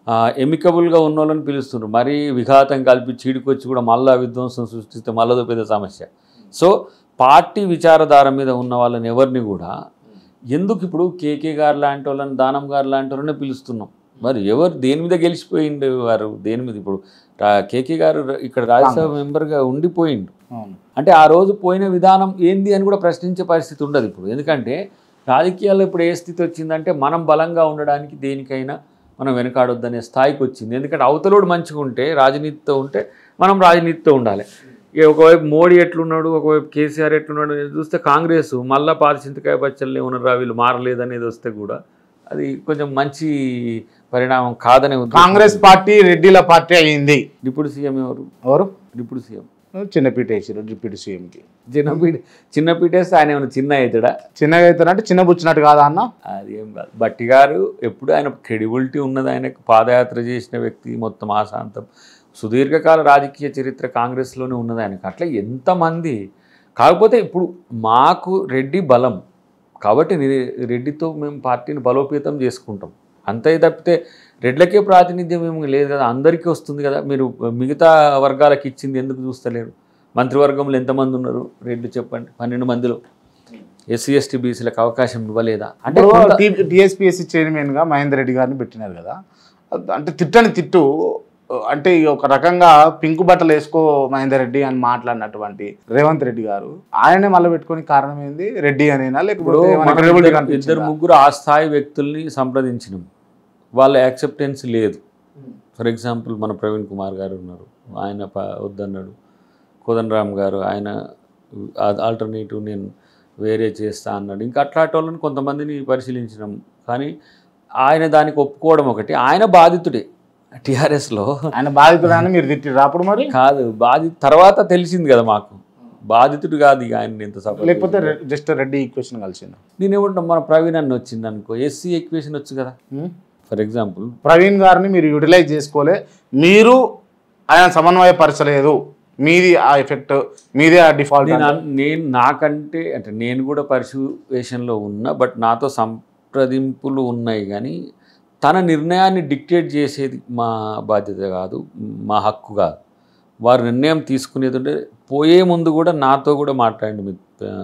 ఎమికబుల్గా ఉన్న వాళ్ళని పిలుస్తున్నారు మరీ విఘాతం కలిపి చీడికొచ్చి కూడా మళ్ళా విధ్వంసం సృష్టిస్తే మళ్ళదో పెద్ద సమస్య సో పార్టీ విచారధార మీద ఉన్న వాళ్ళని ఎవరిని కూడా ఎందుకు ఇప్పుడు కేకే గారు లాంటి వాళ్ళని దానం గారు లాంటి వాళ్ళని పిలుస్తున్నాం మరి ఎవరు దేని మీద గెలిచిపోయిండు వారు దేని మీద ఇప్పుడు రా- కేకే గారు ఇక్కడ రాజ్యసభ మెంబర్గా ఉండిపోయిండు అవును అంటే ఆ రోజు పోయిన విధానం ఏంది అని కూడా ప్రశ్నించే పరిస్థితి ఉండదు ఇప్పుడు ఎందుకంటే రాజకీయాల్లో ఇప్పుడు ఏ స్థితి వచ్చిందంటే మనం బలంగా ఉండడానికి దేనికైనా మనం వెనకాడొద్దనే స్థాయికి వచ్చింది ఎందుకంటే అవతలోడు మంచిగా ఉంటే రాజనీతితో ఉంటే మనం రాజనీతితో ఉండాలి ఇక ఒకవైపు మోడీ ఎట్లున్నాడు ఒకవైపు కేసీఆర్ ఎట్లున్నాడు అనేది చూస్తే కాంగ్రెస్ మళ్ళా పారిచింతకాయ బచ్చలే ఉన్నారా వీళ్ళు మారలేదనేది వస్తే కూడా అది కొంచెం మంచి పరిణామం కాదనే ఉద్దేశం. కాంగ్రెస్ పార్టీ రెడ్డిల పార్టీ అయింది డిప్యూటీ సీఎం ఎవరు ఎవరు డిప్యూటీ సీఎం చిన్నపీట వేసారు డిప్యూటీ సీఎంకి చిన్న పీట చిన్న పీటేస్తే ఆయన ఏమైనా చిన్న అవుతాడా చిన్నగా అవుతారంటే చిన్న బుచ్చినట్టు కాదా అన్న అది ఏం కాదు బట్టి గారు ఎప్పుడు ఆయన క్రెడిబిలిటీ ఉన్నది ఆయనకు పాదయాత్ర చేసిన వ్యక్తి మొత్తం ఆశాంతం సుదీర్ఘకాల రాజకీయ చరిత్ర కాంగ్రెస్లోనే ఉన్నది ఆయనకు అట్లా ఎంతమంది కాకపోతే ఇప్పుడు మాకు రెడ్డి బలం కాబట్టి ని- రెడ్డితో మేము పార్టీని బలోపేతం చేసుకుంటాం అంతే తప్పితే రెడ్లకే ప్రాతినిధ్యం ఏమి లేదు కదా అందరికీ వస్తుంది కదా మీరు మిగతా వర్గాలకు ఇచ్చింది ఎందుకు చూస్తలేరు మంత్రివర్గంలో ఎంతమంది ఉన్నారు రెడ్లు చెప్పండి పన్నెండు మందిలో ఎస్సీ ఎస్టీ బీసీలకు అవకాశం ఇవ్వలేదా అంటే కొంత- టీఎస్పీఎస్సీ చైర్మన్ గా మహేందర్ రెడ్డి గారిని పెట్టినారు కదా అంటే తిట్టని తిట్టు అంటే ఈ ఒక రకంగా పింకు బట్టలు వేసుకో మహేందర్ రెడ్డి అని మాట్లాడినటువంటి రేవంత్ రెడ్డి గారు ఆయనే మళ్ళీ పెట్టుకొని కారణం ఏంది రెడ్డి అనేనా ఇప్పుడు లేకపోతే ఏమైనా మనం credibility ఇద్దరు- కనిపించిందా? ఇద్దరు ముగ్గురు ఆ స్థాయి వ్యక్తుల్ని సంప్రదించినాం వాళ్ళ యాక్సెప్టెన్స్ లేదు ఫర్ ఎగ్జాంపుల్ మన ప్రవీణ్ కుమార్ గారు ఉన్నారు ఆయన ప- వద్దన్నాడు కోదండరామ్ గారు ఆయన ఆల్టర్నేటివ్ నేను వేరే చేస్తా అన్నాడు ఇంకా అట్లాంటి వాళ్ళని కొంతమందిని పరిశీలించినాం కానీ ఆయన దానికి ఒప్పుకోవడం ఒకటి ఆయన బాధితుడే టీఆర్ఎస్లో ఆయన బాధితుడని మీరు తిట్టిర్రు అప్పుడు మరి కాదు బాధి తర్వాత తెలిసింది కదా మాకు బాధితుడు కాదు ఇక ఆయన ఎంత సపోర్ట్ లేకపోతే జస్ట్ రెడ్డి ఈక్వేషన్ కలిసింది నేనేమంటున్నా మన ప్రవీణ్ అన్న వచ్చింది అనుకో ఎస్సీ ఎక్వేషన్ వచ్చు కదా ఫర్ ఎగ్జాంపుల్ ప్రవీణ్ గారిని మీరు యూటిలైజ్ చేసుకోలే మీరు ఆయన సమన్వయపరచలేదు మీది ఆ ఎఫెక్ట్ మీదే ఆ డిఫాల్ట్ నేను అన్- నేను నాకంటే అంటే నేను కూడా పర్సువేషన్లో ఉన్నా బట్ నాతో సంప్రదింపులు ఉన్నాయి కానీ తన నిర్ణయాన్ని డిక్టేట్ చేసేది మా బాధ్యత కాదు మా హక్కు కాదు వారు నిర్ణయం తీసుకునేది ఉంటే పోయే ముందు కూడా నాతో కూడా మాట్లాడండి మీ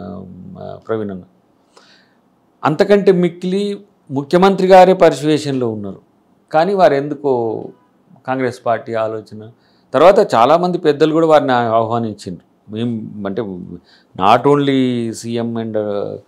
ఆ, ప్రవీణ్ అన్న అంతకంటే మిక్కిలి ముఖ్యమంత్రి గారే పర్సువేషన్లో ఉన్నారు కానీ వారు ఎందుకో కాంగ్రెస్ పార్టీ ఆలోచన తర్వాత చాలామంది పెద్దలు కూడా వారిని ఆహ్వానించిండ్రు మేము అంటే నాట్ ఓన్లీ సీఎం అండ్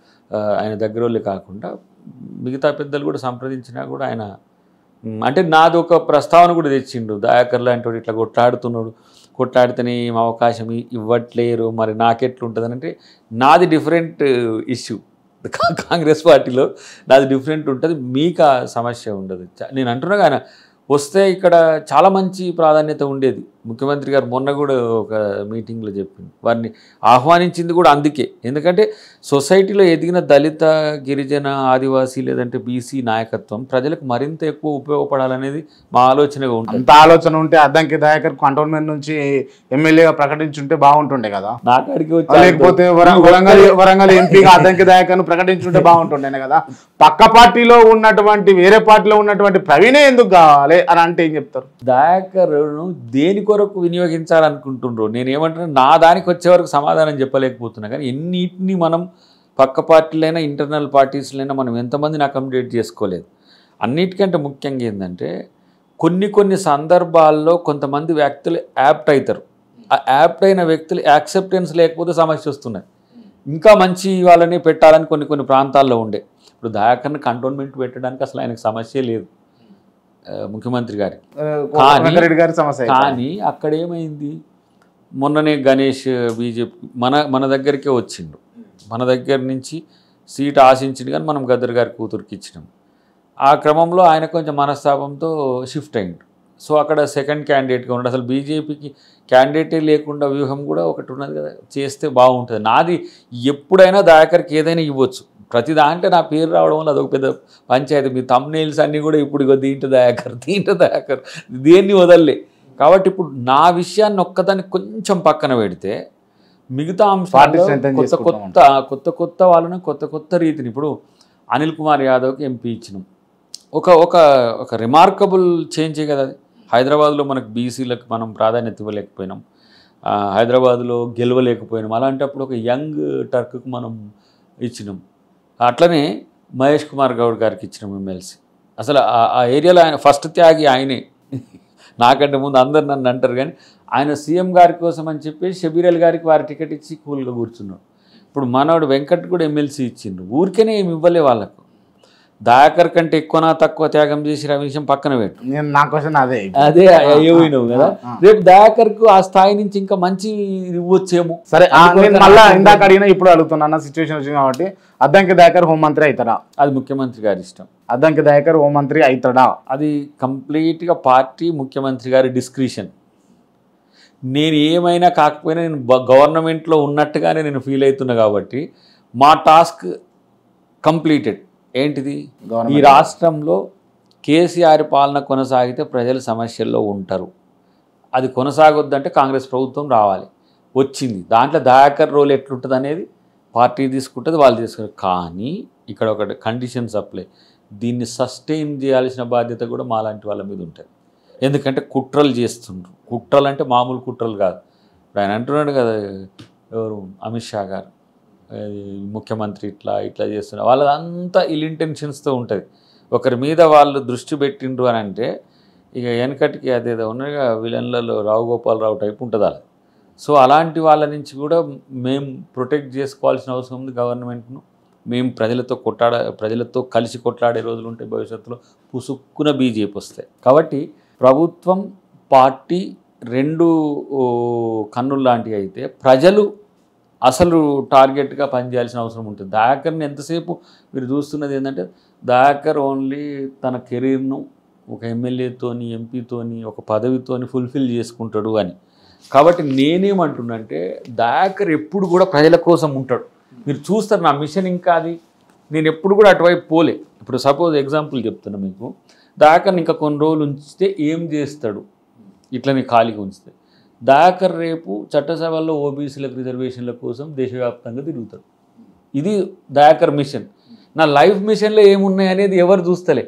ఆయన దగ్గర వాళ్ళే కాకుండా మిగతా పెద్దలు కూడా సంప్రదించినా కూడా ఆయన మ్, అంటే నాది ఒక ప్రస్తావన కూడా తెచ్చిండు దయాకర్ లాంటి వాడు ఇట్లా కొట్లాడుతున్నాడు కొట్లాడితేనే ఏం అవకాశం ఇ- ఇవ్వట్లేరు మరి నాకెట్లుంటుంది అంటే నాది డిఫరెంట్ ఇష్యూ కాంగ్రెస్ పార్టీలో నాది డిఫరెంట్ ఉంటుంది మీకు ఆ సమస్య ఉండదు చ- నేను అంటున్నా ఆయన వస్తే ఇక్కడ చాలా మంచి ప్రాధాన్యత ఉండేది ముఖ్యమంత్రి గారు మొన్న కూడా ఒక మీటింగ్లో చెప్పింది వారిని ఆహ్వానించింది కూడా అందుకే ఎందుకంటే సొసైటీలో ఎదిగిన దళిత గిరిజన ఆదివాసీ లేదంటే బీసీ నాయకత్వం ప్రజలకు మరింత ఎక్కువ ఉపయోగపడాలనేది మా ఆలోచనగా ఉంటుంది అంత ఆలోచన ఉంటే అద్దంకి దయాకర్ కంటోన్మెంట్ నుంచి ఎమ్మెల్యేగా ప్రకటించుంటే బాగుంటుండే కదా నాకాడికి వచ్చి లేకపోతే వర- వరంగల్ వరంగల్ ఎంపీగా అద్దంకి దయాకర్ను ప్రకటించుంటే బాగుంటుండేనే కదా పక్క పార్టీలో ఉన్నటువంటి వేరే పార్టీలో ఉన్నటువంటి ప్రవీణే ఎందుకు కావాలి అని అంటే ఏం చెప్తారు దయాకర్ను దేని కొరకు వినియోగించాలనుకుంటుండ్రు నేను ఏమంటున్నా నా దానికి వచ్చే వరకు సమాధానం చెప్పలేకపోతున్నా కానీ ఎన్నిటిని మనం పక్క పార్టీలైనా ఇంటర్నల్ పార్టీస్లైనా మనం ఎంతమందిని అకామిడేట్ చేసుకోలేదు అన్నిటికంటే ముఖ్యంగా ఏంటంటే కొన్ని కొన్ని సందర్భాల్లో కొంతమంది వ్యక్తులు యాప్ట్ అవుతారు ఆ యాప్ట్ అయిన వ్యక్తులు యాక్సెప్టెన్స్ లేకపోతే సమస్య వస్తున్నాయి ఇంకా మంచి వాళ్ళని పెట్టాలని కొన్ని కొన్ని ప్రాంతాల్లో ఉండే ఇప్పుడు దయాకర్ని కంటోన్మెంట్ పెట్టడానికి అసలు ఆయనకు సమస్య లేదు ఆ, ముఖ్యమంత్రి గారికి కానీ- వెంకరెడ్డి గారి సమస్య అయితే. కానీ అక్కడ ఏమైంది మొన్ననే గణేష్ బీజేపీ మన మన దగ్గరికే వచ్చిండు మన దగ్గర నుంచి సీట్ ఆశించిండు కానీ మనం గద్దర్ గారి కూతురికి ఇచ్చినాం ఆ క్రమంలో ఆయన కొంచెం మనస్తాపంతో షిఫ్ట్ అయిండు సో అక్కడ సెకండ్ క్యాండిడేట్గా ఉండి అసలు బీజేపీకి క్యాండిడేటే లేకుండా వ్యూహం కూడా ఒకటి ఉన్నది కదా చేస్తే బాగుంటుంది నాది ఎప్పుడైనా దయాకర్కి ఏదైనా ఇవ్వచ్చు ప్రతి దాంట్లో నా పేరు రావడం వల్ల అదొక పెద్ద పంచాయతీ మీ తమ్నేల్స్ అన్నీ కూడా ఇప్పుడు ఇగో దీంట్లో దయాకర్ దీంట్లో దయాకర్ దేన్ని వదలలే కాబట్టి ఇప్పుడు నా విషయాన్ని ఒక్కదాన్ని కొంచెం పక్కన పెడితే మిగతా Party అంశాలు strengthen కొత్త చేసుకుంటాం కొత్త కొత్త కొత్త వాళ్ళని కొత్త కొత్త రీతిని ఇప్పుడు అనిల్ కుమార్ యాదవ్కి ఎంపీ ఇచ్చినాం ఒక ఒక ఒక రిమార్కబుల్ చేంజే కదా అది హైదరాబాద్లో మనకు బీసీలకు మనం ప్రాధాన్యత ఇవ్వలేకపోయినాం ఆ, హైదరాబాద్లో గెలవలేకపోయినాం అలాంటప్పుడు ఒక యంగ్ టర్క్కు మనం ఇచ్చినాం అట్లనే మహేష్ కుమార్ గౌడ్ గారికి ఇచ్చినాం ఎమ్మెల్సీ అసలు ఆ- ఆ ఏరియాలో ఆయన ఫస్ట్ త్యాగి ఆయనే నాకంటే ముందు అందరు నన్ను అంటారు కానీ ఆయన సీఎం గారి కోసం అని చెప్పి షబీర్ అలీ గారికి వారి టికెట్ ఇచ్చి కూల్గా కూర్చున్నాడు ఇప్పుడు మనోడు వెంకట్ కూడా ఎమ్మెల్సీ ఇచ్చిండు ఊరికేనే ఏమి ఇవ్వలే వాళ్ళకు దాకర్ కంటే ఎక్కువనా తక్కువ త్యాగం చేసి ఆ విషయం పక్కన పెట్టు నేను నా క్వశ్చన్ అదే అదే అయ్యోయినావు కదా రేపు దయాకర్కు ఆ స్థాయి నుంచి ఇంకా మంచి ఇవ్వచ్చేమో సరే ఆ, అందుకోసం నేను మళ్ళా నాకు- ఇందాక అడిగినా ఇప్పుడు అడుగుతున్నా నా సిచ్యువేషన్ వచ్చింది కాబట్టి అద్దంకి దయాకర్ హోంమంత్రి అవుతారా అది ముఖ్యమంత్రి గారి ఇష్టం అద్దంకి దయాకర్ హోంమంత్రి అవుతాడా అది కంప్లీట్గా పార్టీ ముఖ్యమంత్రి గారి డిస్క్రిషన్ నేను ఏమైనా కాకపోయినా నేను బ- గవర్నమెంట్లో ఉన్నట్టుగానే నేను ఫీల్ అవుతున్నా కాబట్టి మా టాస్క్ కంప్లీటెడ్ ఏంటిది ఈ గవర్నమెంట్ రాష్ట్రంలో కేసీఆర్ పాలన కొనసాగితే ప్రజలు సమస్యల్లో ఉంటారు అది కొనసాగొద్దంటే కాంగ్రెస్ ప్రభుత్వం రావాలి వచ్చింది దాంట్లో దయాకర్ రోల్ ఎట్లుంటుంది అనేది పార్టీ తీసుకుంటుంది వాళ్ళు తీసుకుంటారు కానీ ఇక్కడ ఒకటి కండిషన్స్ అప్లై దీన్ని సస్టైన్ చేయాల్సిన బాధ్యత కూడా మాలాంటి వాళ్ళ మీద ఉంటుంది ఎందుకంటే కుట్రలు చేస్తుండ్రు కుట్రలు అంటే మామూలు కుట్రలు కాదు ఇప్పుడు ఆయన అంటున్నాడు కదా ఎవరు అమిత్ షా గారు అది ముఖ్యమంత్రి ఇట్లా ఇట్లా చేస్తున్నారు వాళ్ళదంతా ఇల్ ఇంటెన్షన్స్తో ఉంటుంది ఒకరి మీద వాళ్ళు దృష్టి పెట్టిండ్రు అని అంటే ఇక వెనకటికి అదేదో ఉన్నగా విలన్లలో రావు గోపాలరావు టైప్ ఉంటుంది అలా సో అలాంటి వాళ్ళ నుంచి కూడా మేము ప్రొటెక్ట్ చేసుకోవాల్సిన అవసరం ఉంది గవర్నమెంట్ను మేము ప్రజలతో కొట్లాడ ప్రజలతో కలిసి కొట్లాడే రోజులు ఉంటాయి భవిష్యత్తులో పుసుక్కున బీజేపీ వస్తాయి కాబట్టి ప్రభుత్వం పార్టీ రెండు ఓ, కన్నులు లాంటివి అయితే ప్రజలు అసలు టార్గెట్గా పనిచేయాల్సిన అవసరం ఉంటుంది దయాకర్ని ఎంతసేపు మీరు చూస్తున్నది ఏంటంటే దయాకర్ ఓన్లీ తన కెరీర్ను ఒక ఎమ్మెల్యేతోని ఎంపీతోని ఒక పదవితోని ఫుల్ఫిల్ చేసుకుంటాడు అని కాబట్టి నేనేమంటున్నంటే దయాకర్ ఎప్పుడు కూడా ప్రజల కోసం ఉంటాడు మీరు చూస్తారు నా మిషన్ ఇంకా అది నేను ఎప్పుడు కూడా అటువైపు పోలే ఇప్పుడు సపోజ్ ఎగ్జాంపుల్ చెప్తున్నా మీకు దయాకర్ని ఇంకా కొన్ని రోజులు ఉంచితే ఏం చేస్తాడు ఇట్లని ఖాళీగా ఉంచితే దయాకర్ రేపు చట్టసభల్లో ఓబీసీలకు రిజర్వేషన్ల కోసం దేశవ్యాప్తంగా తిరుగుతాడు ఇది దయాకర్ మిషన్ నా లైఫ్ మిషన్లో ఏమున్నాయి అనేది ఎవరు చూస్తలే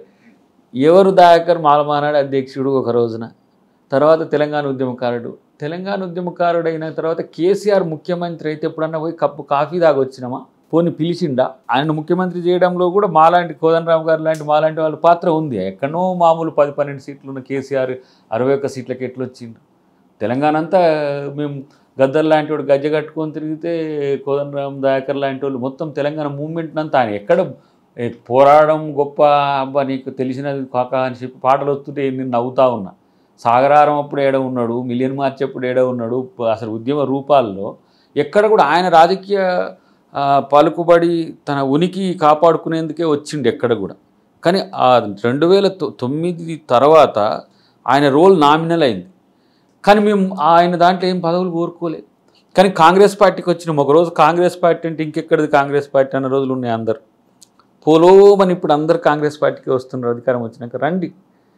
ఎవరు దయాకర్ మాలమానాడు అధ్యక్షుడు ఒక రోజున తర్వాత తెలంగాణ ఉద్యమకారుడు తెలంగాణ ఉద్యమకారుడు అయిన తర్వాత కేసీఆర్ ముఖ్యమంత్రి అయితే ఎప్పుడన్నా పోయి కప్పు కాఫీ దాగొచ్చినామా పోని పిలిచిండా ఆయన ముఖ్యమంత్రి చేయడంలో కూడా మాలాంటి కోదండరామ్ గారు లాంటి మాలాంటి వాళ్ళ పాత్ర ఉంది ఎక్కడో మామూలు పది పన్నెండు సీట్లు ఉన్న కేసీఆర్ అరవై ఒక్క సీట్లకి ఎట్లా వచ్చిండు తెలంగాణ అంతా మేము గద్దర్ లాంటి వాడు గజ్జ కట్టుకొని తిరిగితే కోదండరామ్ దయాకర్ లాంటి వాళ్ళు మొత్తం తెలంగాణ మూవ్మెంట్ అంతా ఆయన ఎక్కడ ఏ, పోరాడడం గొప్ప అబ్బా నీకు తెలిసినది కాక అని చెప్పి పాటలు వస్తుంటే నేను నవ్వుతా ఉన్నా సాగరారం అప్పుడు ఏడ ఉన్నాడు మిలియన్ మార్చ్ అప్పుడు ఏడ ఉన్నాడు ప- అసలు ఉద్యమ రూపాల్లో ఎక్కడ కూడా ఆయన రాజకీయ ఆ, పలుకుబడి తన ఉనికి కాపాడుకునేందుకే వచ్చిండు ఎక్కడ కూడా కానీ ఆ రెండు వేల తొ- తొమ్మిది తర్వాత ఆయన రోల్ నామినల్ అయింది కానీ మేము ఆయన దాంట్లో ఏం పదవులు కోరుకోలేదు కానీ కాంగ్రెస్ పార్టీకి వచ్చినాం ఒకరోజు కాంగ్రెస్ పార్టీ అంటే ఇంకెక్కడిది కాంగ్రెస్ పార్టీ అన్న రోజులు ఉన్నాయి అందరు పోలోమని ఇప్పుడు అందరు కాంగ్రెస్ పార్టీకి వస్తున్నారు అధికారం వచ్చినాక రండి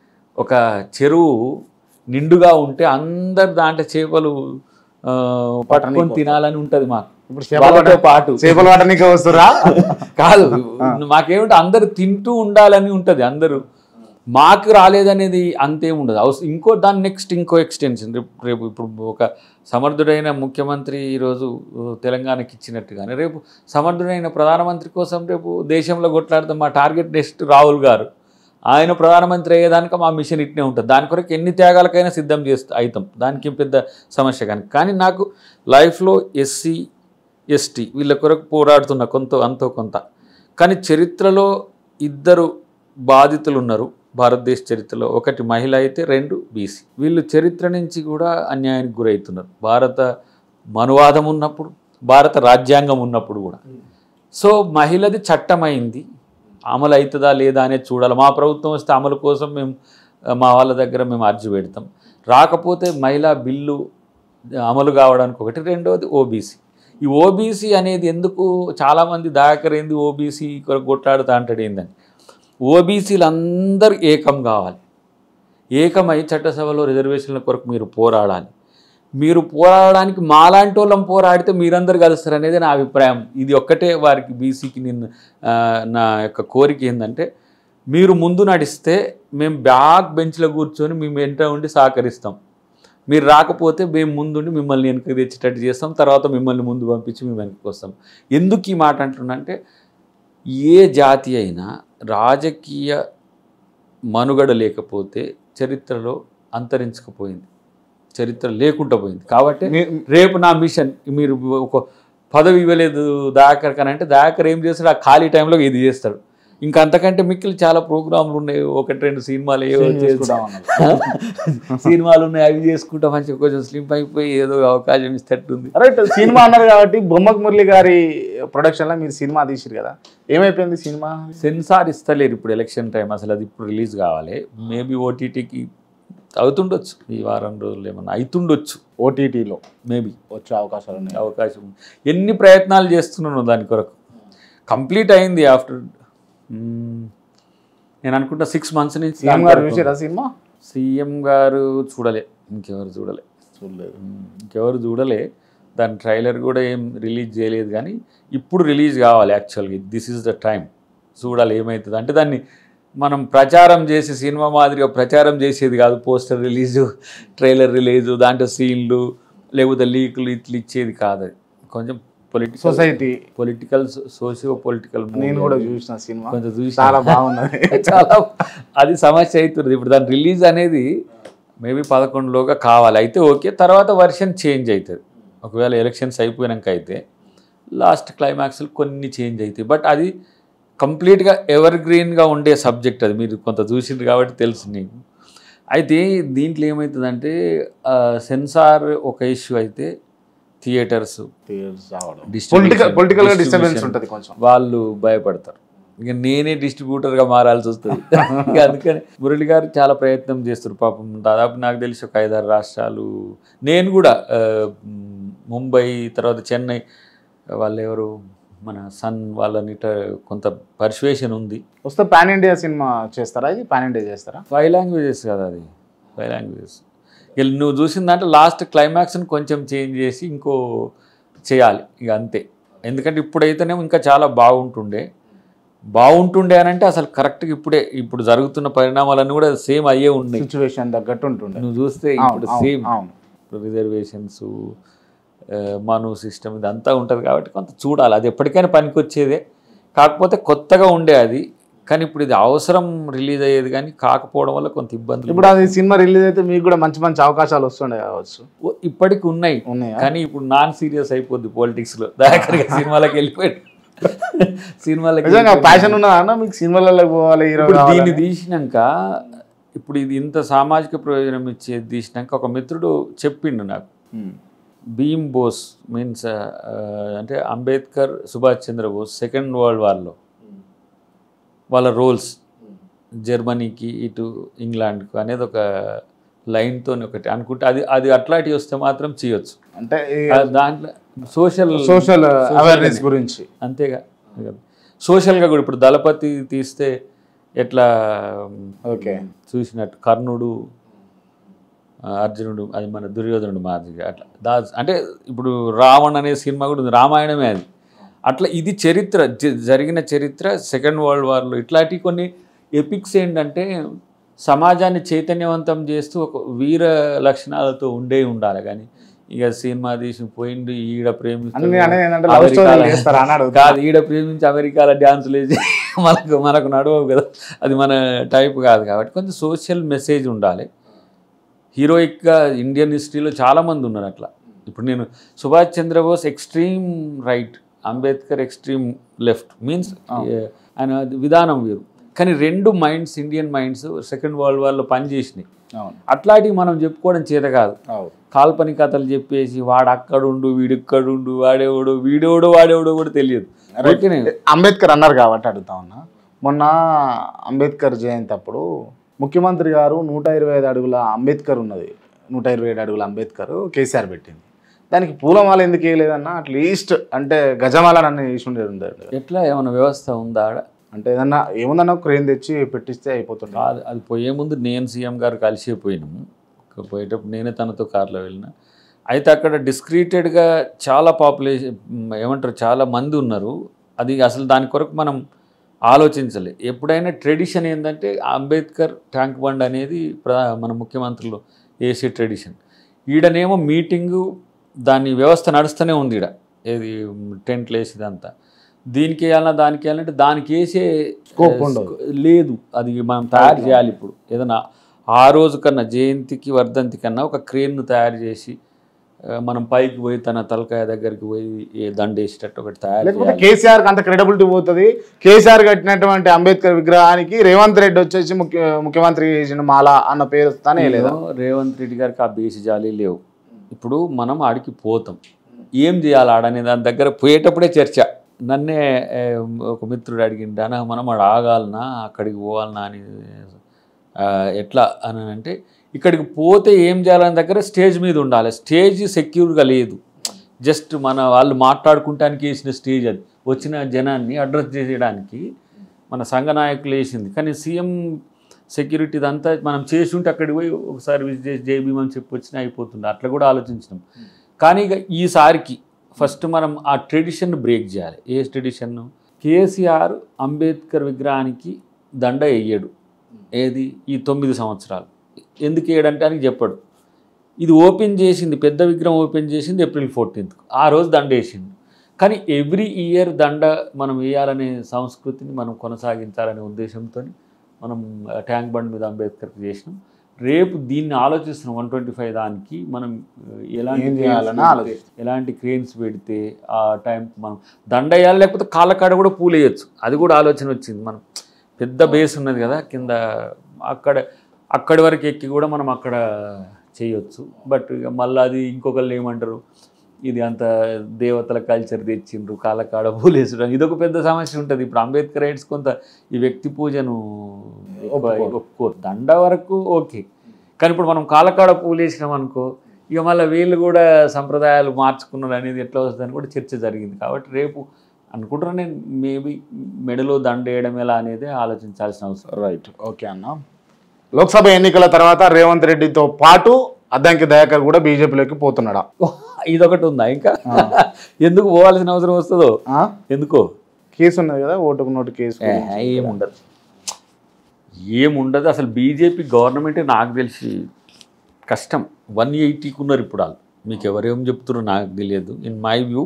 ఒక చెరువు నిండుగా ఉంటే అందరు దాంట్లో చేపలు ఆ, పట్టుకొని తినాలని ఉంటుంది మాకు ఇప్పుడు చేపల వాళ్ళతో వాట- పాటు చేపల వాటనికి వస్తురా కాదు మాకేమిటి అందరు తింటూ ఉండాలని ఉంటుంది అందరూ మాకు రాలేదనేది అంతేం ఉండదు అవసరం ఇంకో దాని నెక్స్ట్ ఇంకో ఎక్స్టెన్షన్ రేపు రేపు ఇప్పుడు ఒక సమర్థుడైన ముఖ్యమంత్రి ఈరోజు uh, తెలంగాణకి ఇచ్చినట్టుగానే రేపు సమర్థుడైన ప్రధానమంత్రి కోసం రేపు దేశంలో కొట్లాడతాం మా టార్గెట్ నెక్స్ట్ రాహుల్ గారు ఆయన ప్రధానమంత్రి అయ్యేదానికి మా మిషన్ ఇట్నే ఉంటుంది దాని కొరకు ఎన్ని త్యాగాలకైనా సిద్ధం చేస్తా అవుతాం దానికి ఏం పెద్ద సమస్య కానీ కానీ నాకు లైఫ్లో ఎస్సీ ఎస్టీ వీళ్ళ కొరకు పోరాడుతున్న కొంత అంతో కొంత కానీ చరిత్రలో ఇద్దరు బాధితులు ఉన్నారు భారతదేశ చరిత్రలో ఒకటి మహిళ అయితే రెండు బీసీ వీళ్ళు చరిత్ర నుంచి కూడా అన్యాయానికి గురవుతున్నారు భారత మనువాదం ఉన్నప్పుడు భారత రాజ్యాంగం ఉన్నప్పుడు కూడా సో మహిళది చట్టమైంది అమలు అవుతుందా లేదా అనేది చూడాలి మా ప్రభుత్వం వస్తే అమలు కోసం మేము ఆ, మా వాళ్ళ దగ్గర మేము అర్జీ పెడతాం రాకపోతే మహిళా బిల్లు అమలు కావడానికి ఒకటి రెండవది ఓబీసీ ఈ ఓబీసీ అనేది ఎందుకు చాలామంది దాకరైంది ఓబీసీ కొరకు కొట్లాడుతా అంటాడు ఏందని ఓబీసీలు అందరూ ఏకం కావాలి ఏకమై చట్టసభలో రిజర్వేషన్ల కొరకు మీరు పోరాడాలి మీరు పోరాడడానికి మాలాంటి వాళ్ళం పోరాడితే మీరందరూ కలుస్తారు అనేది నా అభిప్రాయం ఇది ఒక్కటే వారికి బీసీకి నేను ఆ, నా యొక్క కోరిక ఏంటంటే మీరు ముందు నడిస్తే మేము బ్యాక్ బెంచ్లో కూర్చొని మేము వెంట ఉండి సహకరిస్తాం మీరు రాకపోతే మేము ముందుండి మిమ్మల్ని వెనక్కి తెచ్చేటట్టు చేస్తాం తర్వాత మిమ్మల్ని ముందు పంపించి మేము వెనక్కి వస్తాం ఎందుకు ఈ మాట అంటున్నా అంటే ఏ జాతి అయినా రాజకీయ మనుగడ లేకపోతే చరిత్రలో అంతరించకపోయింది చరిత్ర లేకుండా పోయింది కాబట్టి మీ- రేపు నా మిషన్ మీరు ఒక పదవి ఇవ్వలేదు దాకర్ కానీ అంటే దాకర్ ఏం చేస్తాడు ఆ ఖాళీ టైంలో ఇది చేస్తాడు ఇంకా అంతకంటే మిక్కిలి చాలా ప్రోగ్రాంలు ఉన్నాయి ఒకటి రెండు సినిమాలు ఏవో Scene చేసి- చేసుకుంటాం అన్నారు. సినిమాలు ఉన్నాయి అవి చేసుకుంటా మంచిగా కొంచెం స్లిమ్ అయిపోయి ఏదో అవకాశం ఇస్తట్టుంది రైట్ సినిమా అన్నారు కాబట్టి బొమ్మక్ మురళి గారి ప్రొడక్షన్ లో మీరు సినిమా తీసిరు కదా ఏమైపోయింది సినిమా సెన్సార్ ఇస్తలేరు ఇప్పుడు ఎలక్షన్ టైం అసలు అది ఇప్పుడు రిలీజ్ కావాలి మేబీ ఓటీటీకి అవుతుండొచ్చు ఈ వారం రోజులు ఏమన్నా అవుతుండొచ్చు ఓటీటీలో మేబీ వచ్చే అవకాశాలు ఉన్నాయి అవకాశం ఉంది. ఎన్ని ప్రయత్నాలు చేస్తున్నాను దాని కొరకు కంప్లీట్ అయింది ఆఫ్టర్ నేను అనుకుంటా సిక్స్ మంత్స్ నుంచి సీఎం గారు చూసారా సినిమా సీఎం గారు చూడలే ఇంకెవరు చూడలే చూడలేదు మ్మ్. ఇంకెవరు చూడలే దాని ట్రైలర్ కూడా ఏం రిలీజ్ చేయలేదు కానీ ఇప్పుడు రిలీజ్ కావాలి యాక్చువల్గా దిస్ ఈజ్ ద టైం చూడాలి ఏమవుతుంది అంటే దాన్ని మనం ప్రచారం చేసి సినిమా మాదిరిగా ప్రచారం చేసేది కాదు పోస్టర్ రిలీజు ట్రైలర్ రిలీజు దాంట్లో సీన్లు లేకపోతే లీకులు ఇట్లు ఇచ్చేది కాదు అది కొంచెం political society political socio political నేను కూడా చూసిన సినిమా కొంచెం చూసి చాలా బాగున్నది చాలా అది సమస్య అవుతుంది ఇప్పుడు దాని రిలీజ్ అనేది మేబీ పదకొండులోగా కావాలి అయితే ఓకే తర్వాత వర్షన్ చేంజ్ అవుతుంది ఒకవేళ ఎలక్షన్స్ అయిపోయినాక అయితే లాస్ట్ క్లైమాక్స్లు కొన్ని చేంజ్ అవుతాయి బట్ అది కంప్లీట్గా ఎవర్ గ్రీన్గా ఉండే సబ్జెక్ట్ అది మీరు కొంత చూసిండ్రు కాబట్టి తెలుసు నీకు అయితే దీంట్లో ఏమవుతుందంటే సెన్సార్ ఒక ఇష్యూ అయితే థియేటర్స్ పొలిటికల్ Distribution- పొలిటికల్ గా డిస్టర్బెన్స్ distribution. ఉంటుంది కొంచెం వాళ్ళు భయపడతారు ఇక నేనే డిస్ట్రిబ్యూటర్గా మారాల్సి వస్తుంది ఇక అందుకని మురళి గారు చాలా ప్రయత్నం చేస్తారు పాపం దాదాపు నాకు తెలిసి ఒక ఐదారు రాష్ట్రాలు నేను కూడా ఆ, మ్, ముంబై తర్వాత చెన్నై వాళ్ళు ఎవరు మన సన్ వాళ్ళని ఇట్లా కొంత పర్సువేషన్ ఉంది వస్తే పాన్ ఇండియా సినిమా చేస్తారా ఇది పాన్ ఇండియా చేస్తారా ఫైవ్ లాంగ్వేజెస్ కదా అది ఫైవ్ లాంగ్వేజెస్ ఇక నువ్వు చూసిన దాంట్లో లాస్ట్ క్లైమాక్స్ని కొంచెం చేంజ్ చేసి ఇంకో చేయాలి ఇక అంతే ఎందుకంటే ఇప్పుడైతేనేమో ఇంకా చాలా బాగుంటుండే బాగుంటుండే అని అంటే అసలు కరెక్ట్గా ఇప్పుడే ఇప్పుడు జరుగుతున్న పరిణామాలన్నీ కూడా సేమ్ అయ్యే ఉన్నాయి సిచ్యువేషన్ తగ్గట్టు ఉంటుండే నువ్వు చూస్తే అవును, ఇప్పుడు అవును, సేమ్ అవును రిజర్వేషన్స్ మను సిస్టమ్ ఇదంతా ఉంటుంది కాబట్టి కొంత చూడాలి అది ఎప్పటికైనా పనికొచ్చేదే కాకపోతే కొత్తగా ఉండే అది కానీ ఇప్పుడు ఇది అవసరం రిలీజ్ అయ్యేది కానీ కాకపోవడం వల్ల కొంత ఇబ్బందులు ఇప్పుడు అది సినిమా రిలీజ్ అయితే మీకు కూడా మంచి మంచి అవకాశాలు వస్తుండే కావచ్చు ఓ- ఇప్పటికి ఉన్నాయి ఉన్నాయా కానీ ఇప్పుడు నాన్ సీరియస్ అయిపోద్ది politics లో దాకరిగా సినిమాలకు వెళ్ళిపోయాడు సినిమాలకి నిజంగా వెళ్ళిపోయాడు. ప్యాషన్ ఉన్నదా అన్న మీకు సినిమాలలో పోవాలి హీరో ఇప్పుడు దీన్ని తీసినాక ఇప్పుడు ఇది ఇంత సామాజిక ప్రయోజనం ఇచ్చేది తీసినాక ఒక మిత్రుడు చెప్పిండు నాకు భీమ్ బోస్ మీన్స్ అంటే అంబేద్కర్ సుభాష్ చంద్రబోస్ సెకండ్ వరల్డ్ వార్లో వాళ్ళ రోల్స్ జర్మనీకి ఇటు ఇంగ్లాండ్కు అనేది ఒక లైన్తో ఒకటి అనుకుంటే అది అది అట్లాంటివి వస్తే మాత్రం చేయొచ్చు అంటే ఆ దాంట్లో సోషల్ సోషల్ అవేర్నెస్ గురించి అంతేగా సోషల్గా కూడా ఇప్పుడు దళపతి తీస్తే ఎట్లా ఓకే చూసినట్టు కర్ణుడు ఆ, అర్జునుడు అది మన దుర్యోధనుడు మాదిరిగా అట్లా దా అంటే ఇప్పుడు రావణ్ అనే సినిమా కూడా ఉంది రామాయణమే అది అట్లా ఇది చరిత్ర జ- జరిగిన చరిత్ర సెకండ్ వరల్డ్ వార్లో ఇట్లాంటి కొన్ని ఎపిక్స్ ఏంటంటే సమాజాన్ని చైతన్యవంతం చేస్తూ ఒక వీర లక్షణాలతో ఉండే ఉండాలి కానీ ఇక సినిమా తీసి పోయిండు ఈడ అని నేను అనేది ఏంటంటే love story అమెరికాలో- చేస్తారా అని అడుగుతున్నా. కాదు ఈడ ప్రేమించి అమెరికాలో డ్యాన్సులు వేసి మనకు మనకు నడవవు కదా అది మన టైప్ కాదు కాబట్టి కొంచెం సోషల్ మెసేజ్ ఉండాలి హీరోయిక్గా ఇండియన్ హిస్టరీలో చాలామంది ఉన్నారు అట్లా ఇప్పుడు నేను Subhash Chandrabose extreme right Ambedkar extreme left means ఆయన విధానం వేరు కానీ రెండు minds Indian minds second world వార్లో పనిచేసినాయి అవును అట్లాంటివి మనం చెప్పుకోవడం చేత కాదు అవును కాల్పనిక కథలు చెప్పేసి వాడు అక్కడుండు వీడు ఇక్కడుండు వాడేవాడు వీడేవాడు వాడేవాడు కూడా తెలియదు ఓకేనే అంబేద్కర్ అన్నారు కాబట్టి అడుగుతా ఉన్నా మొన్న అంబేద్కర్ జయంతి అప్పుడు ముఖ్యమంత్రి గారు నూట ఇరవై ఐదు అడుగుల అంబేద్కర్ ఉన్నది నూట ఇరవై ఏడు అడుగుల అంబేద్కర్ కేసీఆర్ పెట్టింది దానికి పూలమాల ఎందుకు వేయలేదన్నా అట్లీస్ట్ అంటే గజమాల నన్ను వేసి ఉండేది ఉండేది. ఎట్లా ఏమైనా వ్యవస్థ ఉందా ఆడ అంటే ఏదన్నా ఏముందన్నా క్రేన్ తెచ్చి పెట్టిస్తే అయిపోతుంది కాదు అది పోయే ముందు నేను సీఎం గారు కలిసి పోయినాము ఇక పోయేటప్పుడు నేనే తనతో కార్లో వెళ్ళిన అయితే అక్కడ డిస్క్రీటెడ్గా చాలా పాపులేషన్ ఏమంటారు చాలా మంది ఉన్నారు అది అసలు దాని కొరకు మనం ఆలోచించలే ఎప్పుడైనా ట్రెడిషన్ ఏంటంటే అంబేద్కర్ ట్యాంక్ బండ్ అనేది ప్ర- మన ముఖ్యమంత్రులు వేసే ట్రెడిషన్ ఈడనేమో మీటింగు దాని వ్యవస్థ నడుస్తూనే ఉంది ఈడ ఏది టెంట్లు వేసేదంతా దీనికి వేయాలన్నా దానికి వేయాలంటే దానికి వేసే Scope ఏ, ఉండదు. లేదు అది మనం తయారు చేయాలి ఇప్పుడు ఏదైనా ఆ రోజు కన్నా జయంతికి వర్ధంతి కన్నా ఒక క్రేన్ను తయారు చేసి ఆ, మనం పైకి పోయి తన తలకాయ దగ్గరికి పోయి ఏ దండేసేటట్టు ఒకటి తయారు లేకపోతే చేయాలి కేసీఆర్ అంత క్రెడిబిలిటీ పోతుంది కేసీఆర్ కట్టినటువంటి అంబేద్కర్ విగ్రహానికి రేవంత్ రెడ్డి వచ్చేసి ముఖ్య ముఖ్యమంత్రి చేసిన మాల అన్న పేరు వస్తానే లేదా నేను రేవంత్ రెడ్డి గారికి ఆ బేసి జాలి లేవు ఇప్పుడు మనం ఆడికి పోతాం ఏం చేయాలి ఆడనే దాని దగ్గర పోయేటప్పుడే చర్చ నన్నే ఏ, ఒక మిత్రుడు అడిగిండు అన్న మనం ఆడ ఆగాలనా అక్కడికి పోవాలనా అని ఆ, ఎట్లా అని అంటే ఇక్కడికి పోతే ఏం చేయాలని దగ్గర స్టేజ్ మీద ఉండాలి స్టేజ్ సెక్యూర్గా లేదు జస్ట్ మన వాళ్ళు మాట్లాడుకుంటానికి వేసిన స్టేజ్ అది వచ్చిన జనాన్ని అడ్రస్ చేయడానికి మన సంఘ నాయకులు వేసింది కానీ సీఎం సెక్యూరిటీ ఇదంతా మనం చేసి ఉంటే అక్కడికి పోయి ఒకసారి విజిట్ చేసి జై భీమ్ అని చెప్పి వచ్చినా అయిపోతుంది అట్లా కూడా ఆలోచించినాం కానీ ఇక ఈసారికి ఫస్ట్ మనం ఆ ట్రెడిషన్ బ్రేక్ చేయాలి ఏ ట్రెడిషన్ కేసీఆర్ అంబేద్కర్ విగ్రహానికి దండ వేయడు ఏది ఈ తొమ్మిది సంవత్సరాలు ఎందుకు వేయడంటే అని చెప్పాడు ఇది ఓపెన్ చేసింది పెద్ద విగ్రహం ఓపెన్ చేసింది ఏప్రిల్ ఫోర్టీన్త్ ఆ రోజు దండ వేసింది కానీ ఎవ్రీ ఇయర్ దండ మనం వేయాలనే సంస్కృతిని మనం కొనసాగించాలనే ఉద్దేశంతో మనం ఆ, ట్యాంక్ బండ్ మీద అంబేద్కర్కి చేసినాం రేపు దీన్ని ఆలోచిస్తున్నాం వన్ ట్వంటీ ఫైవ్ దానికి మనం ఆ, ఎలాంటి ఏం cranes చేయాలని పెడితే, ఆలోచిస్తున్నాం. ఎలాంటి క్రేన్స్ పెడితే ఆ టైం మనం దండ వేయాలి లేకపోతే కాళ్ళ కాడ కూడా పూలు వేయచ్చు అది కూడా ఆలోచన వచ్చింది మనం పెద్ద బేస్ ఉన్నది కదా కింద అక్కడ అక్కడి వరకు ఎక్కి కూడా మనం అక్కడ చేయొచ్చు బట్ ఇక మళ్ళీ అది ఇంకొకళ్ళు ఏమంటారు ఇది అంత దేవతల కల్చర్ తెచ్చిండ్రు కాళ్ళకాడ పూలేసడం ఇదొక పెద్ద సమస్య ఉంటుంది ఇప్పుడు అంబేద్కర్ రైట్స్ కొంత ఈ వ్యక్తి పూజను ఎక్కువ ఒప్పుకోరు. ఒప్పుకోరు దండ వరకు ఓకే కానీ ఇప్పుడు మనం కాళ్ళకాడ పూలేసినాం అనుకో ఇక మళ్ళీ వీళ్ళు కూడా సంప్రదాయాలు మార్చుకున్నారు అనేది ఎట్లా వస్తుందని కూడా చర్చ జరిగింది కాబట్టి రేపు అనుకుంటున్నా నేను మేబీ మెడలో దండ వేయడం ఎలా అనేది ఆలోచించాల్సిన అవసరం రైట్ ఓకే అన్న లోక్సభ ఎన్నికల తర్వాత రేవంత్ రెడ్డితో పాటు అద్దంకి దయాకర్ కూడా బీజేపీలోకి పోతున్నాడా ఇదొకటి ఉందా ఇంకా ఎందుకు పోవాల్సిన అవసరం వస్తుందో ఆ? ఎందుకో కేసు ఉన్నది కదా ఓటుకు నోటు కేసు ఏ, ఏముండదు ఏముండదు అసలు బీజేపీ గవర్నమెంట్ నాకు తెలిసి కష్టం వన్ ఎయిటీకి ఉన్నారు ఇప్పుడు వాళ్ళు మీకు ఎవరేం చెప్తున్నారో నాకు తెలియదు in my view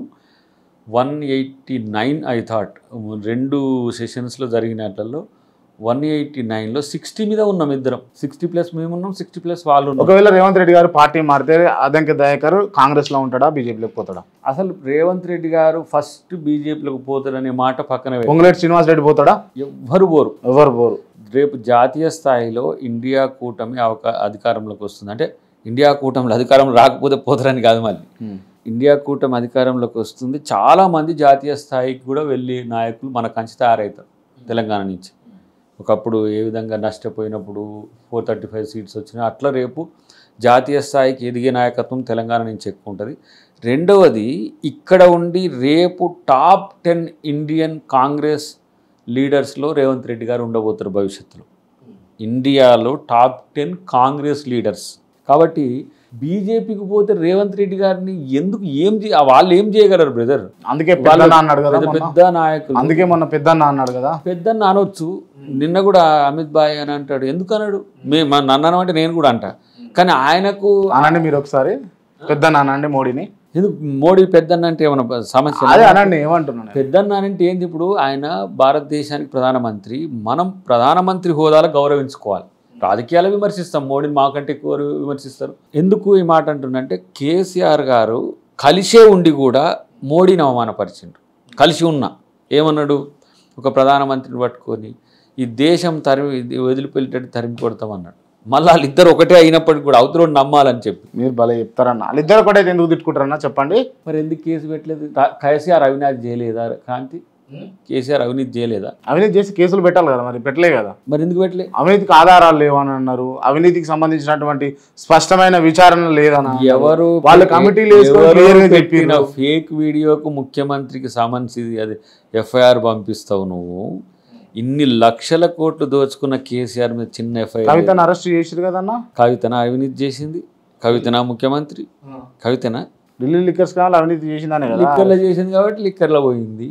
one eighty nine I thought రెండు సెషన్స్లో జరిగినట్లలో వన్ ఎయిటీ నైన్లో సిక్స్టీ మీద ఉన్నాం ఇద్దరం సిక్స్టీ ప్లస్ మేము ఉన్నాం సిక్స్టీ ప్లస్ వాళ్ళు ఉన్నాం ఒకవేళ రేవంత్ రెడ్డి గారు పార్టీ మారితే అద్దంకి దయాకర్ కాంగ్రెస్ లో ఉంటాడా బీజేపీలోకి పోతాడా అసలు రేవంత్ రెడ్డి గారు ఫస్ట్ బీజేపీలోకి పోతారనే మాట పక్కన పెట్టి పొంగులేటి శ్రీనివాస్ రెడ్డి పోతాడా ఎవ్వరు పోరు ఎవరు పోరు రేపు జాతీయ స్థాయిలో ఇండియా కూటమి అవకా అధికారంలోకి వస్తుంది అంటే ఇండియా కూటమిలో అధికారం రాకపోతే పోతారని కాదు మళ్ళీ ఇండియా కూటమి అధికారంలోకి వస్తుంది చాలామంది జాతీయ స్థాయికి కూడా వెళ్ళి నాయకులు మన కంచి తయారవుతారు తెలంగాణ నుంచి ఒకప్పుడు ఏ విధంగా నష్టపోయినప్పుడు ఫోర్ థర్టీ ఫైవ్ సీట్స్ వచ్చినాయి అట్లా రేపు జాతీయ స్థాయికి ఎదిగే నాయకత్వం తెలంగాణ నుంచి ఎక్కువ ఉంటుంది రెండవది ఇక్కడ ఉండి రేపు టాప్ టెన్ ఇండియన్ కాంగ్రెస్ లీడర్స్లో రేవంత్ రెడ్డి గారు ఉండబోతారు భవిష్యత్తులో ఇండియాలో టాప్ టెన్ కాంగ్రెస్ లీడర్స్ కాబట్టి బీజేపీకి పోతే రేవంత్ రెడ్డి గారిని ఎందుకు ఏం చే వాళ్ళు ఏం చేయగలరు బ్రదర్ అందుకే పెద్దన్న అన్నాడు కదా పెద్ద మొన్న. పెద్ద నాయకులు అందుకే మొన్న పెద్దన్న అన్నాడు కదా పెద్ద అనొచ్చు నిన్న కూడా అమిత్ బాయ్ అని అంటాడు ఎందుకు అన్నాడు మేము నన్ను అనమంటే నేను కూడా అంట కానీ ఆయనకు అనండి మీరు ఒకసారి పెద్దన్న అనండి మోడీని ఎందుకు మోడీ పెద్దన్న అంటే ఏమైనా సమస్య అదే అనండి ఏమంటున్నాను నేను. పెద్దన్న అంటే ఏంది ఇప్పుడు ఆయన భారతదేశానికి ప్రధానమంత్రి మనం ప్రధానమంత్రి హోదాలో గౌరవించుకోవాలి రాజకీయాలు విమర్శిస్తాం మోడీని మాకంటే ఎక్కువ విమర్శిస్తారు ఎందుకు ఈ మాట అంటుండంటే కేసీఆర్ గారు కలిసే ఉండి కూడా మోడీని అవమానపరిచిండు కలిసి ఉన్నా ఏమన్నాడు ఒక ప్రధానమంత్రిని పట్టుకొని ఈ దేశం తరిమి ఇది వదిలిపెట్టేటట్టు తరిమి కొడతామన్నాడు మళ్ళీ వాళ్ళిద్దరు ఒకటే అయినప్పటికీ కూడా అవతల నమ్మాలని చెప్పి మీరు భలే చెప్తారన్న వాళ్ళిద్దరు కూడా ఎందుకు తిట్టుకుంటారన్న చెప్పండి మరి ఎందుకు కేసు పెట్టలేదు రా- కేసీఆర్ అవినాష్ చేయలేదా కాంతి కేసీఆర్ అవినీతి చేయలేదా అవినీతి చేసి కేసులు పెట్టాలి కదా మరి పెట్టలే కదా మరి ఎందుకు పెట్టలే అవినీతికి ఆధారాలు లేవని అన్నారు అవినీతికి సంబంధించినటువంటి స్పష్టమైన విచారణ లేదన్న ఎవరు వాళ్ళ పెట్టి- కమిటీలు వేసుకొని ఎవరు clear గా పెట్టిన చెప్పిర్రు. ఫేక్ వీడియోకు ముఖ్యమంత్రికి సమన్స్ ఇది అది ఎఫ్ఐఆర్ పంపిస్తావు నువ్వు ఇన్ని లక్షల కోట్లు దోచుకున్న కేసీఆర్ మీద చిన్న ఎఫ్ఐఆర్ కవితను అరెస్ట్ చేసిరు కదన్న కవితన అవినీతి చేసింది కవితన ముఖ్యమంత్రి కవితన ఢిల్లీ లిక్కర్స్ కావాలి అవినీతి చేసిందనే కదా లిక్కర్లో చేసింది కాబట్టి లిక్కర్లో పోయింది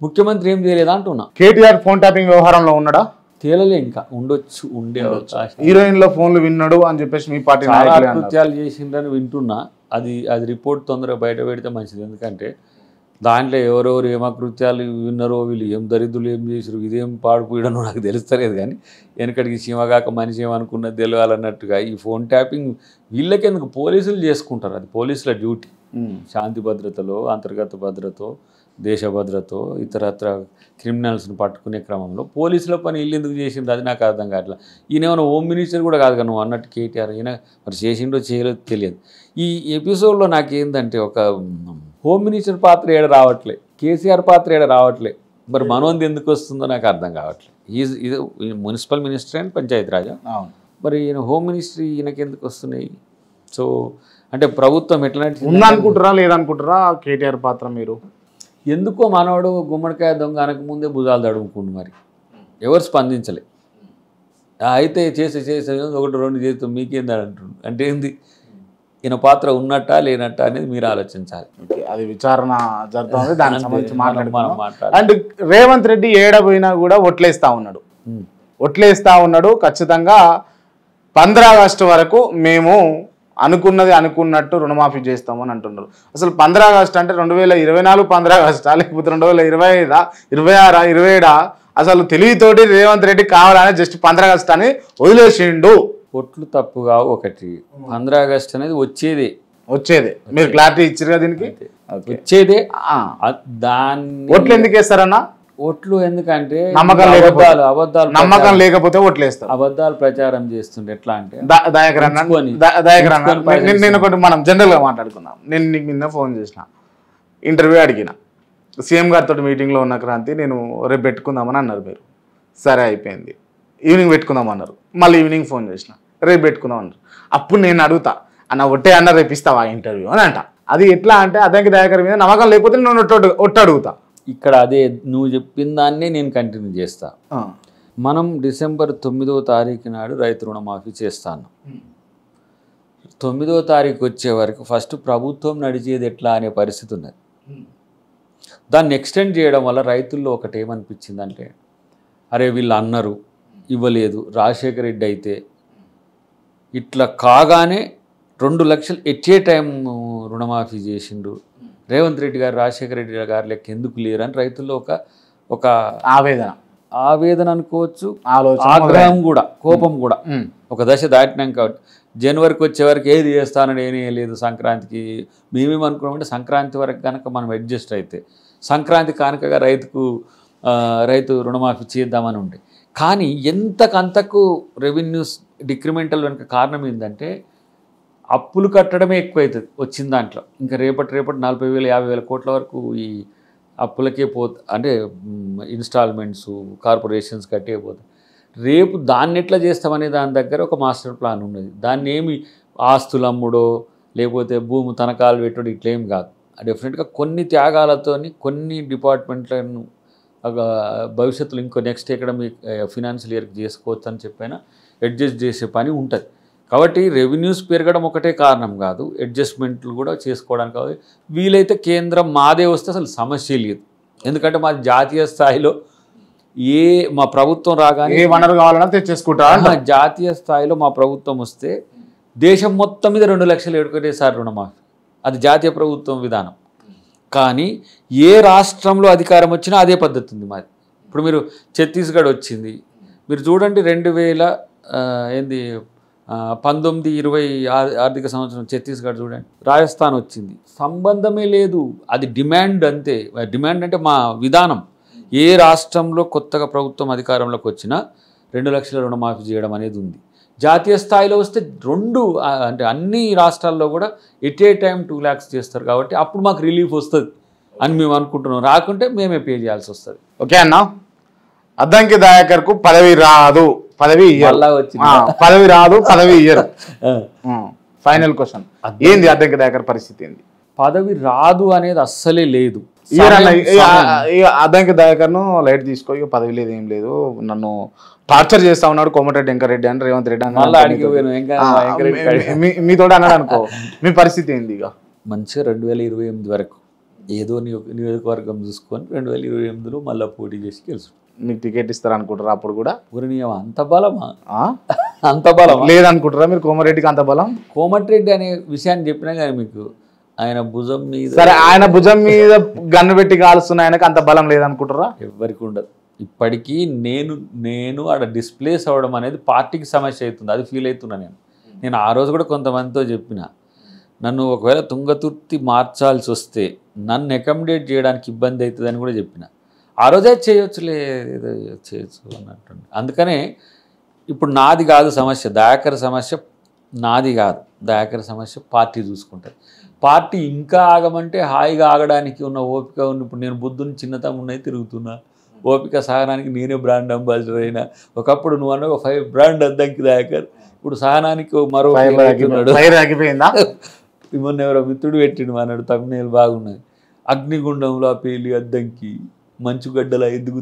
ముఖ్యమంత్రి ఏం చేయలేదా అంటున్నా కేటీఆర్ ఫోన్ ట్యాపింగ్ వ్యవహారంలో ఉన్నాడా తేలలే ఇంకా ఉండొచ్చు ఉండే అవకాశం హీరోయిన్ల ఫోన్లు విన్నాడు అని చెప్పేసి మీ పార్టీ చాలా నాయకులే అన్నారు కృత్యాలు చేసిండ్రని వింటున్నా అది అది రిపోర్ట్ తొందరగా బయట పెడితే మంచిది ఎందుకంటే దాంట్లో ఎవరెవరు ఏం అకృత్యాలు విన్నారో వీళ్ళు ఏం దరిద్రులు ఏం చేసారు ఇదేం పాడుపోయడనో నాకు తెలుస్తలేదు కానీ వెనకడికి సీమగాక మనిషి ఏమనుకున్నది తెలియాలన్నట్టుగా ఈ ఫోన్ ట్యాపింగ్ వీళ్ళకెందుకు పోలీసులు చేసుకుంటారు అది పోలీసుల డ్యూటీ ఉమ్. శాంతి భద్రతలో అంతర్గత భద్రతో దేశ భద్రతో ఇతరత్ర క్రిమినల్స్ని పట్టుకునే క్రమంలో పోలీసుల పని వీళ్ళు ఎందుకు చేసిండ్రు అది నాకు అర్థం కావట్లేదు ఈయన ఏమైనా హోమ్ మినిస్టర్ కూడా కాదు కదా నువ్వు అన్నట్టు కేటీఆర్ ఈయన మరి చేసిండో చేయలేదో తెలియదు ఈ ఎపిసోడ్లో నాకేందంటే ఒక హోమ్ మినిస్టర్ పాత్ర ఏడ రావట్లే కేసీఆర్ పాత్ర ఏడ రావట్లే మరి మనోంది ఎందుకు వస్తుందో నాకు అర్థం కావట్లేదు ఈజ్ ఇది municipal minister and panchayati raj అవును మరి ఈయన హోమ్ మినిస్ట్రీ ఈయనకి ఎందుకు వస్తున్నాయి సో అంటే ప్రభుత్వం ఎట్లా నడిచింది? ఉందనుకుంటారా లేదనుకుంటారా కేటీఆర్ పాత్ర మీరు ఎందుకో మనవాడు గుమ్మడికాయ దొంగ అనక ముందే భుజాలు తడుముకుండు మరి ఎవరు స్పందించలే ఆ, అయితే చేసి చేసి ఒకటి రెండు చేస్తాం మీకేంది అని అంటుండు అంటే ఏంది ఈయన పాత్ర ఉన్నట్టా లేనట్టా అనేది మీరు ఆలోచించాలి ఓకే, అది విచారణ జరుగుతుంది దానికి అంతే, సంబంధించి మనం- మనం మాట్లాడుకున్నాం మాట్లాడాలి. అండ్ రేవంత్ రెడ్డి ఏడబోయినా కూడా ఒట్లేస్తా ఉన్నాడు ఉమ్. ఒట్లేస్తా ఉన్నాడు ఖచ్చితంగా పంద్రా ఆగస్టు వరకు మేము అనుకున్నది అనుకున్నట్టు రుణమాఫీ చేస్తామని అంటున్నారు అసలు పంద్రా ఆగస్టు అంటే రెండు వేల ఇరవై నాలుగు పంద్రా ఆగస్టా లేకపోతే రెండు వేల ఇరవై ఐదా ఇరవై ఆరా ఇరవై ఏడా అసలు తెలివితోటి రేవంత్ రెడ్డి కావాలని జస్ట్ పంద్రా ఆగస్టు అని వదిలేసిండు ఒట్లు తప్పుగా ఒకటి పంద్రా ఆగస్ట్ అనేది వచ్చేదే వచ్చేది మీరు క్లారిటీ ఇచ్చారు కదా దీనికి ఓకే వచ్చేదే ఆ. అ- దాన్ని ఓట్లు ఎందుకు వేస్తారన్నా ఒట్లు ఎందుకంటే నమ్మకం లేకపోతే. అబద్ధాలు అబద్ధాలు నమ్మకం లేకపోతే ఓట్లు వేస్తారు అబద్ధాలు ప్రచారం చేస్తుండే ఎట్లా అంటే దా- దయాకర్ అన్న ఎంచుకొని. దా- దయాకర్ అన్న ఎంచుకొని పైసలు నేను- నేను ఒకటి మనం జనరల్గా మాట్లాడుకుందాం నేను నీకు నిన్న ఫోన్ చేసిన ఇంటర్వ్యూ అడిగిన సీఎం గారితో మీటింగ్లో ఉన్న క్రాంతి నేను రేపు పెట్టుకుందామని అన్నారు మీరు సరే అయిపోయింది ఈవినింగ్ పెట్టుకుందాం అన్నారు మళ్ళీ ఈవినింగ్ ఫోన్ చేసిన రేపు పెట్టుకుందాం అన్నారు అప్పుడు నేను అడుగుతా అన్న ఒట్టే అన్న రేపు ఇస్తావా ఇంటర్వ్యూ అని అంట అది ఎట్లా అంటే అదంకి దయాకర్ మీద నమ్మకం లేకపోతే నేను ఒట్టు ఒట్టు అడుగుతా ఇక్కడ అదే నువ్వు చెప్పిన దాన్నే నేను కంటిన్యూ చేస్తా ఆ. మనం డిసెంబర్ తొమ్మిదో తారీఖు నాడు రైతు రుణమాఫీ చేస్తాను తొమ్మిదో తారీఖు వచ్చే వరకు ఫస్ట్ ప్రభుత్వం నడిచేది ఎట్లా అనే పరిస్థితి ఉన్నది దాన్ని ఎక్స్టెండ్ చేయడం వల్ల రైతుల్లో ఒకటి ఏమనిపించిందంటే అరే వీళ్ళు అన్నారు ఇవ్వలేదు రాజశేఖర రెడ్డి అయితే ఇట్లా కాగానే రెండు లక్షలు ఎట్టే టైం రుణమాఫీ చేసిండు రేవంత్ రెడ్డి గారు రాజశేఖర రెడ్డి గారు లెక్క ఎందుకు లేరు అని రైతుల్లో ఒక ఒక ఆవేదన ఆవేదన అనుకోవచ్చు ఆలోచన ఆగ్రహం కూడా కోపం కూడా ఉమ్. ఒక దశ దాటినాక జనవరికి వచ్చే వరకు ఏది చేస్తానని ఏమీ లేదు సంక్రాంతికి మేమేం అనుకున్నామంటే సంక్రాంతి వరకు కనుక మనం అడ్జస్ట్ అయితే సంక్రాంతి కానుకగా రైతుకు ఆ, రైతు రుణమాఫీ చేద్దామని ఉండే కానీ ఎంతకంతకు రెవెన్యూస్ డిక్రిమెంటల్ వెనుక కారణం ఏంటంటే అప్పులు కట్టడమే ఎక్కువైతుంది వచ్చిన దాంట్లో ఇంకా రేపటి రేపటి నలభై వేల యాభై వేల కోట్ల వరకు ఈ అప్పులకే పోత అంటే ఇన్స్టాల్మెంట్స్ కార్పొరేషన్స్ కట్టే పోతాయి రేపు దాన్ని ఎట్లా చేస్తామనే దాని దగ్గర ఒక మాస్టర్ ప్లాన్ ఉన్నది దాన్ని ఏమి ఆస్తులు అమ్ముడో లేకపోతే భూమి తనఖాలు పెట్టుడు ఇట్లేం కాదు డెఫినెట్గా కొన్ని త్యాగాలతోని కొన్ని డిపార్ట్మెంట్లను ఒక భవిష్యత్తులో ఇంకో నెక్స్ట్ ఎకడమిక్ ఫినాన్షియల్ ఇయర్కి చేసుకోవచ్చు అని చెప్పైనా అడ్జస్ట్ చేసే పని ఉంటుంది కాబట్టి రెవెన్యూస్ పెరగడం ఒకటే కారణం కాదు అడ్జస్ట్మెంట్లు కూడా చేసుకోవడానికి కాదు వీలైతే కేంద్రం మాదే వస్తే అసలు సమస్య లేదు ఎందుకంటే మాది జాతీయ స్థాయిలో ఏ మా ప్రభుత్వం రాగానే ఏ వనరు కావాలన్నా తెచ్చేసుకుంటా ఆహా, జాతీయ స్థాయిలో మా ప్రభుత్వం వస్తే దేశం మొత్తం మీద రెండు లక్షలు ఏడుకునేసారి రుణమాఫీ అది జాతీయ ప్రభుత్వం విధానం కానీ ఏ రాష్ట్రంలో అధికారం వచ్చినా అదే పద్ధతి ఉంది మాది ఇప్పుడు మీరు ఛత్తీస్గఢ్ వచ్చింది మీరు చూడండి రెండు వేల ఆ, ఏంది ఆ, పంతొమ్మిది ఇరవై ఆ- ఆర్థిక సంవత్సరం ఛత్తీస్గఢ్ చూడండి రాజస్థాన్ వచ్చింది సంబంధమే లేదు అది డిమాండ్ అంతే డిమాండ్ అంటే మా విధానం ఏ రాష్ట్రంలో కొత్తగా ప్రభుత్వం అధికారంలోకి వచ్చినా రెండు లక్షల రుణమాఫీ చేయడం అనేది ఉంది జాతీయ స్థాయిలో వస్తే రెండు ఆ, అంటే అన్ని రాష్ట్రాల్లో కూడా at a time two lakhs చేస్తారు కాబట్టి అప్పుడు మాకు రిలీఫ్ వస్తుంది అని మేము అనుకుంటున్నాం రాకుంటే మేమే పే చేయాల్సి వస్తుంది ఓకే అన్న అద్దంకి దయాకర్ కు పదవి రాదు పదవి ఇయ్యరు మళ్ళా వచ్చింది. ఆ, పదవి రాదు పదవి ఇయ్యరు ఫైనల్ క్వశ్చన్ ఏంది అద్దంకి దయాకర్ పరిస్థితి ఏంది పదవి రాదు అనేది అస్సలే లేదు ఇయ్యరు అన్న సమయం- ఇక- సమయం. ఇక అద్దంకి దయాకర్ ను లైట్ తీసుకో ఇక పదవి లేదు ఏం లేదు నన్ను టార్చర్ చేస్తా ఉన్నాడు కోమటిరెడ్డి వెంకరెడ్డి అని రేవంత్ రెడ్డి అని మళ్ళా అడిగి పోయాను ఇంకా వెంకరెడ్డి కాడికి. మీతో అన్నాడు అనుకో మీ పరిస్థితి ఏంది ఇక మంచిగా రెండు వేల ఇరవై ఎనిమిది వరకు ఏదో నియో- నియోజకవర్గం చూసుకొని రెండు వేల ఇరవై ఎనిమిదిలో మళ్ళీ పోటీ చేసి గెలుసు మీకు టికెట్ ఇస్తారు అనుకుంటారా అప్పుడు కూడా ఊరినియం అంత బలమా ఆ? అంత బలమా లేదనుకుంటారా మీరు కోమరెడ్డికి అంత బలం కోమటిరెడ్డి అనే విషయాన్ని చెప్పినా కానీ మీకు ఆయన భుజం మీద సరే ఆయన భుజం మీద గన్ను పెట్టి కాలుస్తున్న ఆయనకు అంత బలం లేదనుకుంటారా ఎవరికి ఉండదు ఇప్పటికీ నేను నేను ఆడ డిస్ప్లేస్ అవ్వడం అనేది పార్టీకి సమస్య అవుతుంది అది ఫీల్ అవుతున్నా నేను నేను ఆ రోజు కూడా కొంతమందితో చెప్పిన నన్ను ఒకవేళ తుంగతుర్తి మార్చాల్సి వస్తే నన్ను అకామిడేట్ చేయడానికి ఇబ్బంది అవుతుందని కూడా చెప్పిన ఆ రోజే చేయొచ్చులే ఏదో చేయొచ్చు అన్నట్టు అందుకనే ఇప్పుడు నాది కాదు సమస్య దయాకర్ సమస్య నాది కాదు దయాకర్ సమస్య పార్టీ చూసుకుంటుంది పార్టీ ఇంకా ఆగమంటే హాయిగా ఆగడానికి ఉన్న ఓపిక ఉన్న ఇప్పుడు నేను బుద్ధుని చిన్నతమ్మునై తిరుగుతున్నా ఓపిక సహనానికి నేనే బ్రాండ్ అంబాసిడర్ అయినా ఒకప్పుడు నువ్వు అన్న ఫైవ్ బ్రాండ్ అద్దంకి దయాకర్ ఇప్పుడు సహనానికి ఓ మరో ఫైర్ పేరు పెట్టున్నాడు. ఫైర్ ఆగిపోయిందా మొన్న ఎవరో మిత్రుడు పెట్టిండు అన్నాడు తమిళ బాగున్నది అగ్నిగుండంలో ఆ పేలి అద్దంకి మంచుగడ్డలా ఎదుగు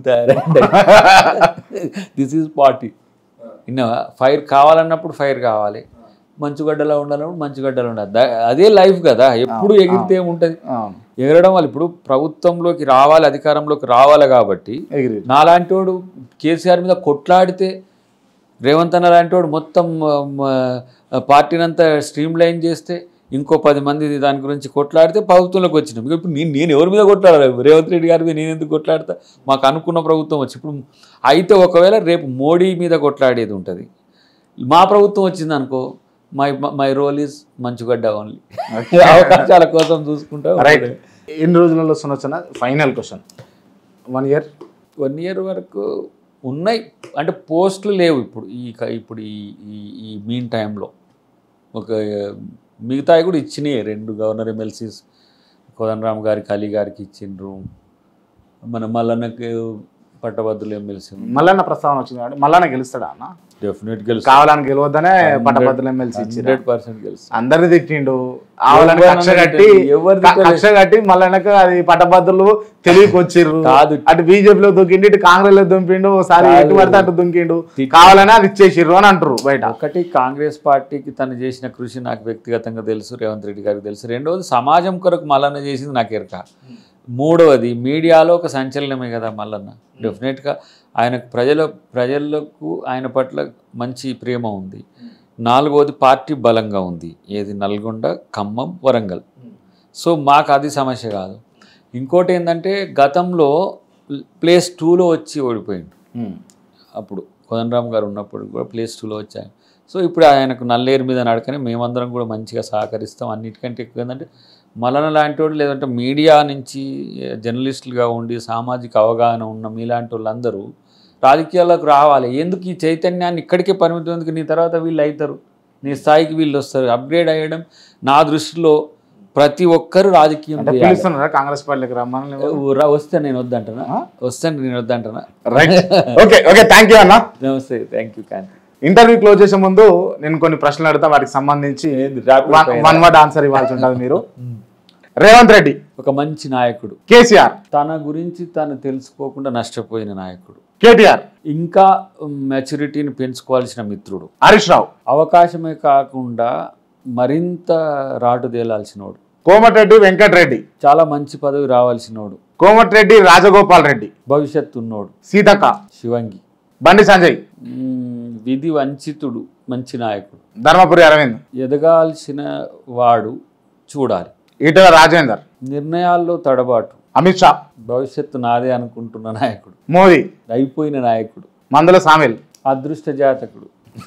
దిస్ ఈజ్ పార్టీ ఇన్న ఫైర్ కావాలన్నప్పుడు ఫైర్ కావాలి మంచుగడ్డలా ఉండాలన్నప్పుడు మంచుగడ్డలు ఉండాలి దా- అదే లైఫ్ కదా ఎప్పుడు ఎగిరితే ఏముంటుంది ఆ, ఎగరడం వల్ల ఇప్పుడు ప్రభుత్వంలోకి రావాలి అధికారంలోకి రావాలి కాబట్టి ఎగిరి నాలాంటి వాడు కేసీఆర్ మీద కొట్లాడితే రేవంత్ అన్న లాంటి వాడు మొత్తం ఆ, పార్టీని అంతా స్ట్రీమ్ లైన్ చేస్తే ఇంకో పది మంది దాని గురించి కొట్లాడితే ప్రభుత్వంలోకి వచ్చినాం ఇక ఇప్పుడు నేను నేను ఎవరి మీద కొట్లాడాలి రేవంత్ రెడ్డి గారి మీద నేను ఎందుకు కొట్లాడతా మాకు అనుకున్న ప్రభుత్వం వచ్చి ఇప్పుడు అయితే ఒకవేళ రేపు మోడీ మీద కొట్లాడేది ఉంటుంది మా ప్రభుత్వం వచ్చింది అనుకో మై మై రోల్ ఈజ్ మంచుగడ్డ ఓన్లీ అవకాశాల కోసం చూసుకుంటా రైట్ ఎన్ని రోజులలో వస్తున్న final question one year one year వరకు ఉన్నాయి అంటే పోస్టులు లేవు ఇప్పుడు ఈ క- ఇప్పుడు ఈ ఈ ఈ మీన్ టైంలో ఒక మిగతాయి కూడా ఇచ్చినాయి రెండు గవర్నర్ ఎమ్మెల్సీస్ కోదండరామ్ గారికి అలీ గారికి ఇచ్చిండ్రు మన మల్లన్నకి పట్టభద్రులు ఎమ్మెల్సీ మల్లన్న ప్రస్తావన వచ్చింది కాబట్టి మల్లన్న గెలుస్తాడా అన్న డెఫినెట్ గెలుసు కావాలని గెలవద్దనే పట్టభద్రులు ఎమ్మెల్సీ ఇచ్చి హండ్రెడ్ పర్సెంట్ గెలుసు అందరిని తిట్టిండు ఆవులని ఎవరిని కక్ష కట్టి ఎవరిని క- కక్ష కట్టి మల్లన్నకు అది పట్టభద్రులు తెలివికి వచ్చిర్రు కాదు. అటు బీజేపీలో దుంకిండు ఇటు కాంగ్రెస్ లో దుంపిండు ఒకసారి కాదు. ఎటు పడితే అటు దుంకిండు తిట్టి- కావాలని అది ఇచ్చేసిర్రు అని అంటారు బయట ఒకటి కాంగ్రెస్ పార్టీకి తను చేసిన కృషి నాకు వ్యక్తిగతంగా తెలుసు రేవంత్ రెడ్డి గారికి తెలుసు రెండవది సమాజం కొరకు మల్లన్న చేసింది నాకు ఎరక మూడవది మీడియాలో ఒక సంచలనమే కదా మల్లన్న డెఫినెట్గా ఆయనకు ప్రజల ప్రజలకు ఆయన పట్ల మంచి ప్రేమ ఉంది నాలుగవది పార్టీ బలంగా ఉంది ఏది నల్గొండ ఖమ్మం వరంగల్ సో మాకు అది సమస్య కాదు ఇంకోటి ఏంటంటే గతంలో ప్లేస్ టూలో వచ్చి ఓడిపోయిండు ఉమ్. అప్పుడు కోదండరామ్ గారు ఉన్నప్పుడు కూడా ప్లేస్ టూలో వచ్చాయి సో ఇప్పుడు ఆయనకు నల్లేరు మీద నడకని మేమందరం కూడా మంచిగా సహకరిస్తాం అన్నిటికంటే ఎక్కువ ఏంటంటే మలన లాంటి వాళ్ళు లేదంటే మీడియా నుంచి జర్నలిస్టులుగా ఉండి సామాజిక అవగాహన ఉన్న మీలాంటి వాళ్ళందరూ రాజకీయాల్లోకి రావాలి ఎందుకు ఈ చైతన్యాన్ని ఇక్కడికే పరిమితం ఎందుకు నీ తర్వాత వీళ్ళు అవుతారు నీ స్థాయికి వీళ్ళు వస్తారు అప్గ్రేడ్ అయ్యడం నా దృష్టిలో ప్రతి ఒక్కరు రాజకీయం అంటే చేయాలి. పిలుస్తున్నారా కాంగ్రెస్ పార్టీకి రమ్మని రా- వస్తే నేను వద్దంటనా వస్తే నేను వద్దంటనా right okay okay thank you అన్న నమస్తే thank you Kanthi interview close చేసే ముందు నేను కొన్ని ప్రశ్నలు అడుగుతా వాటికి సంబంధించి వన్ వర్డ్ ఆన్సర్ ఇవ్వాల్సి ఉంటుంది మీరు రేవంత్ రెడ్డి ఒక మంచి నాయకుడు కేసీఆర్ తన గురించి తను తెలుసుకోకుండా నష్టపోయిన నాయకుడు కేటీఆర్ ఇంకా మెచ్యూరిటీని పెంచుకోవాల్సిన మిత్రుడు హరీష్ రావు అవకాశమే కాకుండా మరింత రాటుదేలాల్సినోడు కోమటిరెడ్డి వెంకటరెడ్డి చాలా మంచి పదవి రావాల్సినోడు కోమటిరెడ్డి రాజగోపాల్ రెడ్డి భవిష్యత్తు ఉన్నోడు సీతక్క శివంగి బండి సంజయ్ మ్మ్, విధి వంచితుడు మంచి నాయకుడు ధర్మపురి అరవింద్ ఎదగాల్సిన వాడు చూడాలి ఈటల రాజేందర్ నిర్ణయాల్లో తడబాటు అమిత్ షా భవిష్యత్తు నాదే అనుకుంటున్న నాయకుడు మోదీ అయిపోయిన నాయకుడు మందుల సామిల్ అదృష్ట జాతకుడు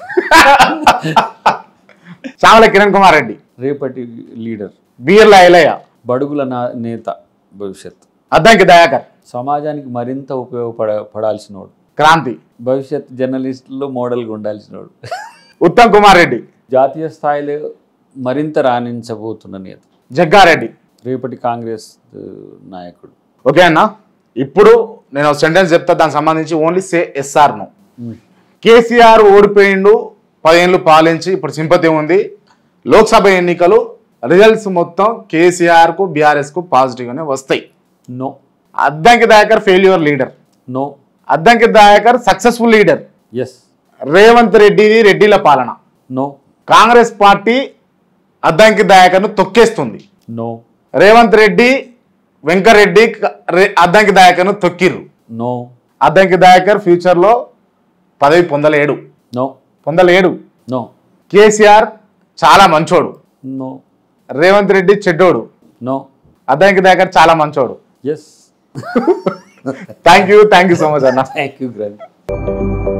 చామల కిరణ్ కుమార్ రెడ్డి రేపటి లీడర్ బీర్ల ఐలయ్య బడుగుల నా నేత భవిష్యత్తు అద్దంకి దయాకర్ సమాజానికి మరింత ఉపయోగపడ పడాల్సినోడు క్రాంతి భవిష్యత్ జర్నలిస్టుల్లో మోడల్గా ఉండాల్సినోడు ఉత్తమ్ కుమార్ రెడ్డి జాతీయ స్థాయిలో మరింత రాణించబోతున్న నేత జగ్గారెడ్డి రేపటి కాంగ్రెస్ ఆ, నాయకుడు ఓకే అన్న ఇప్పుడు నేను సెంటెన్స్ చెప్తా దానికి సంబంధించి only say yes or no KCR ఓడిపోయిండు పదేళ్ళు పాలించి ఇప్పుడు సింపతి ఉంది లోక్సభ ఎన్నికలు రిజల్ట్స్ మొత్తం కేసీఆర్కు బీఆర్ఎస్కు పాజిటివ్గానే వస్తాయి no Addanki Dayakar failure leader no Addanki Dayakar successful leader yes Revanth రెడ్డిది రెడ్డిల పాలన నో కాంగ్రెస్ పార్టీ అద్దంకి దయాకర్ను తొక్కేస్తుంది నో రేవంత్ రెడ్డి వెంకరెడ్డి క- రె- అద్దంకి దయాకర్ను తొక్కిర్రు నో అద్దంకి దయాకర్ ఫ్యూచర్లో పదవి పొందలేడు నో పొందలేడు నో కేసీఆర్ చాలా మంచోడు నో రేవంత్ రెడ్డి చెడ్డోడు నో అద్దంకి దయాకర్ చాలా మంచోడు yes thank you thank you so much అన్న థ్యాంక్ యూ గ్రాండ్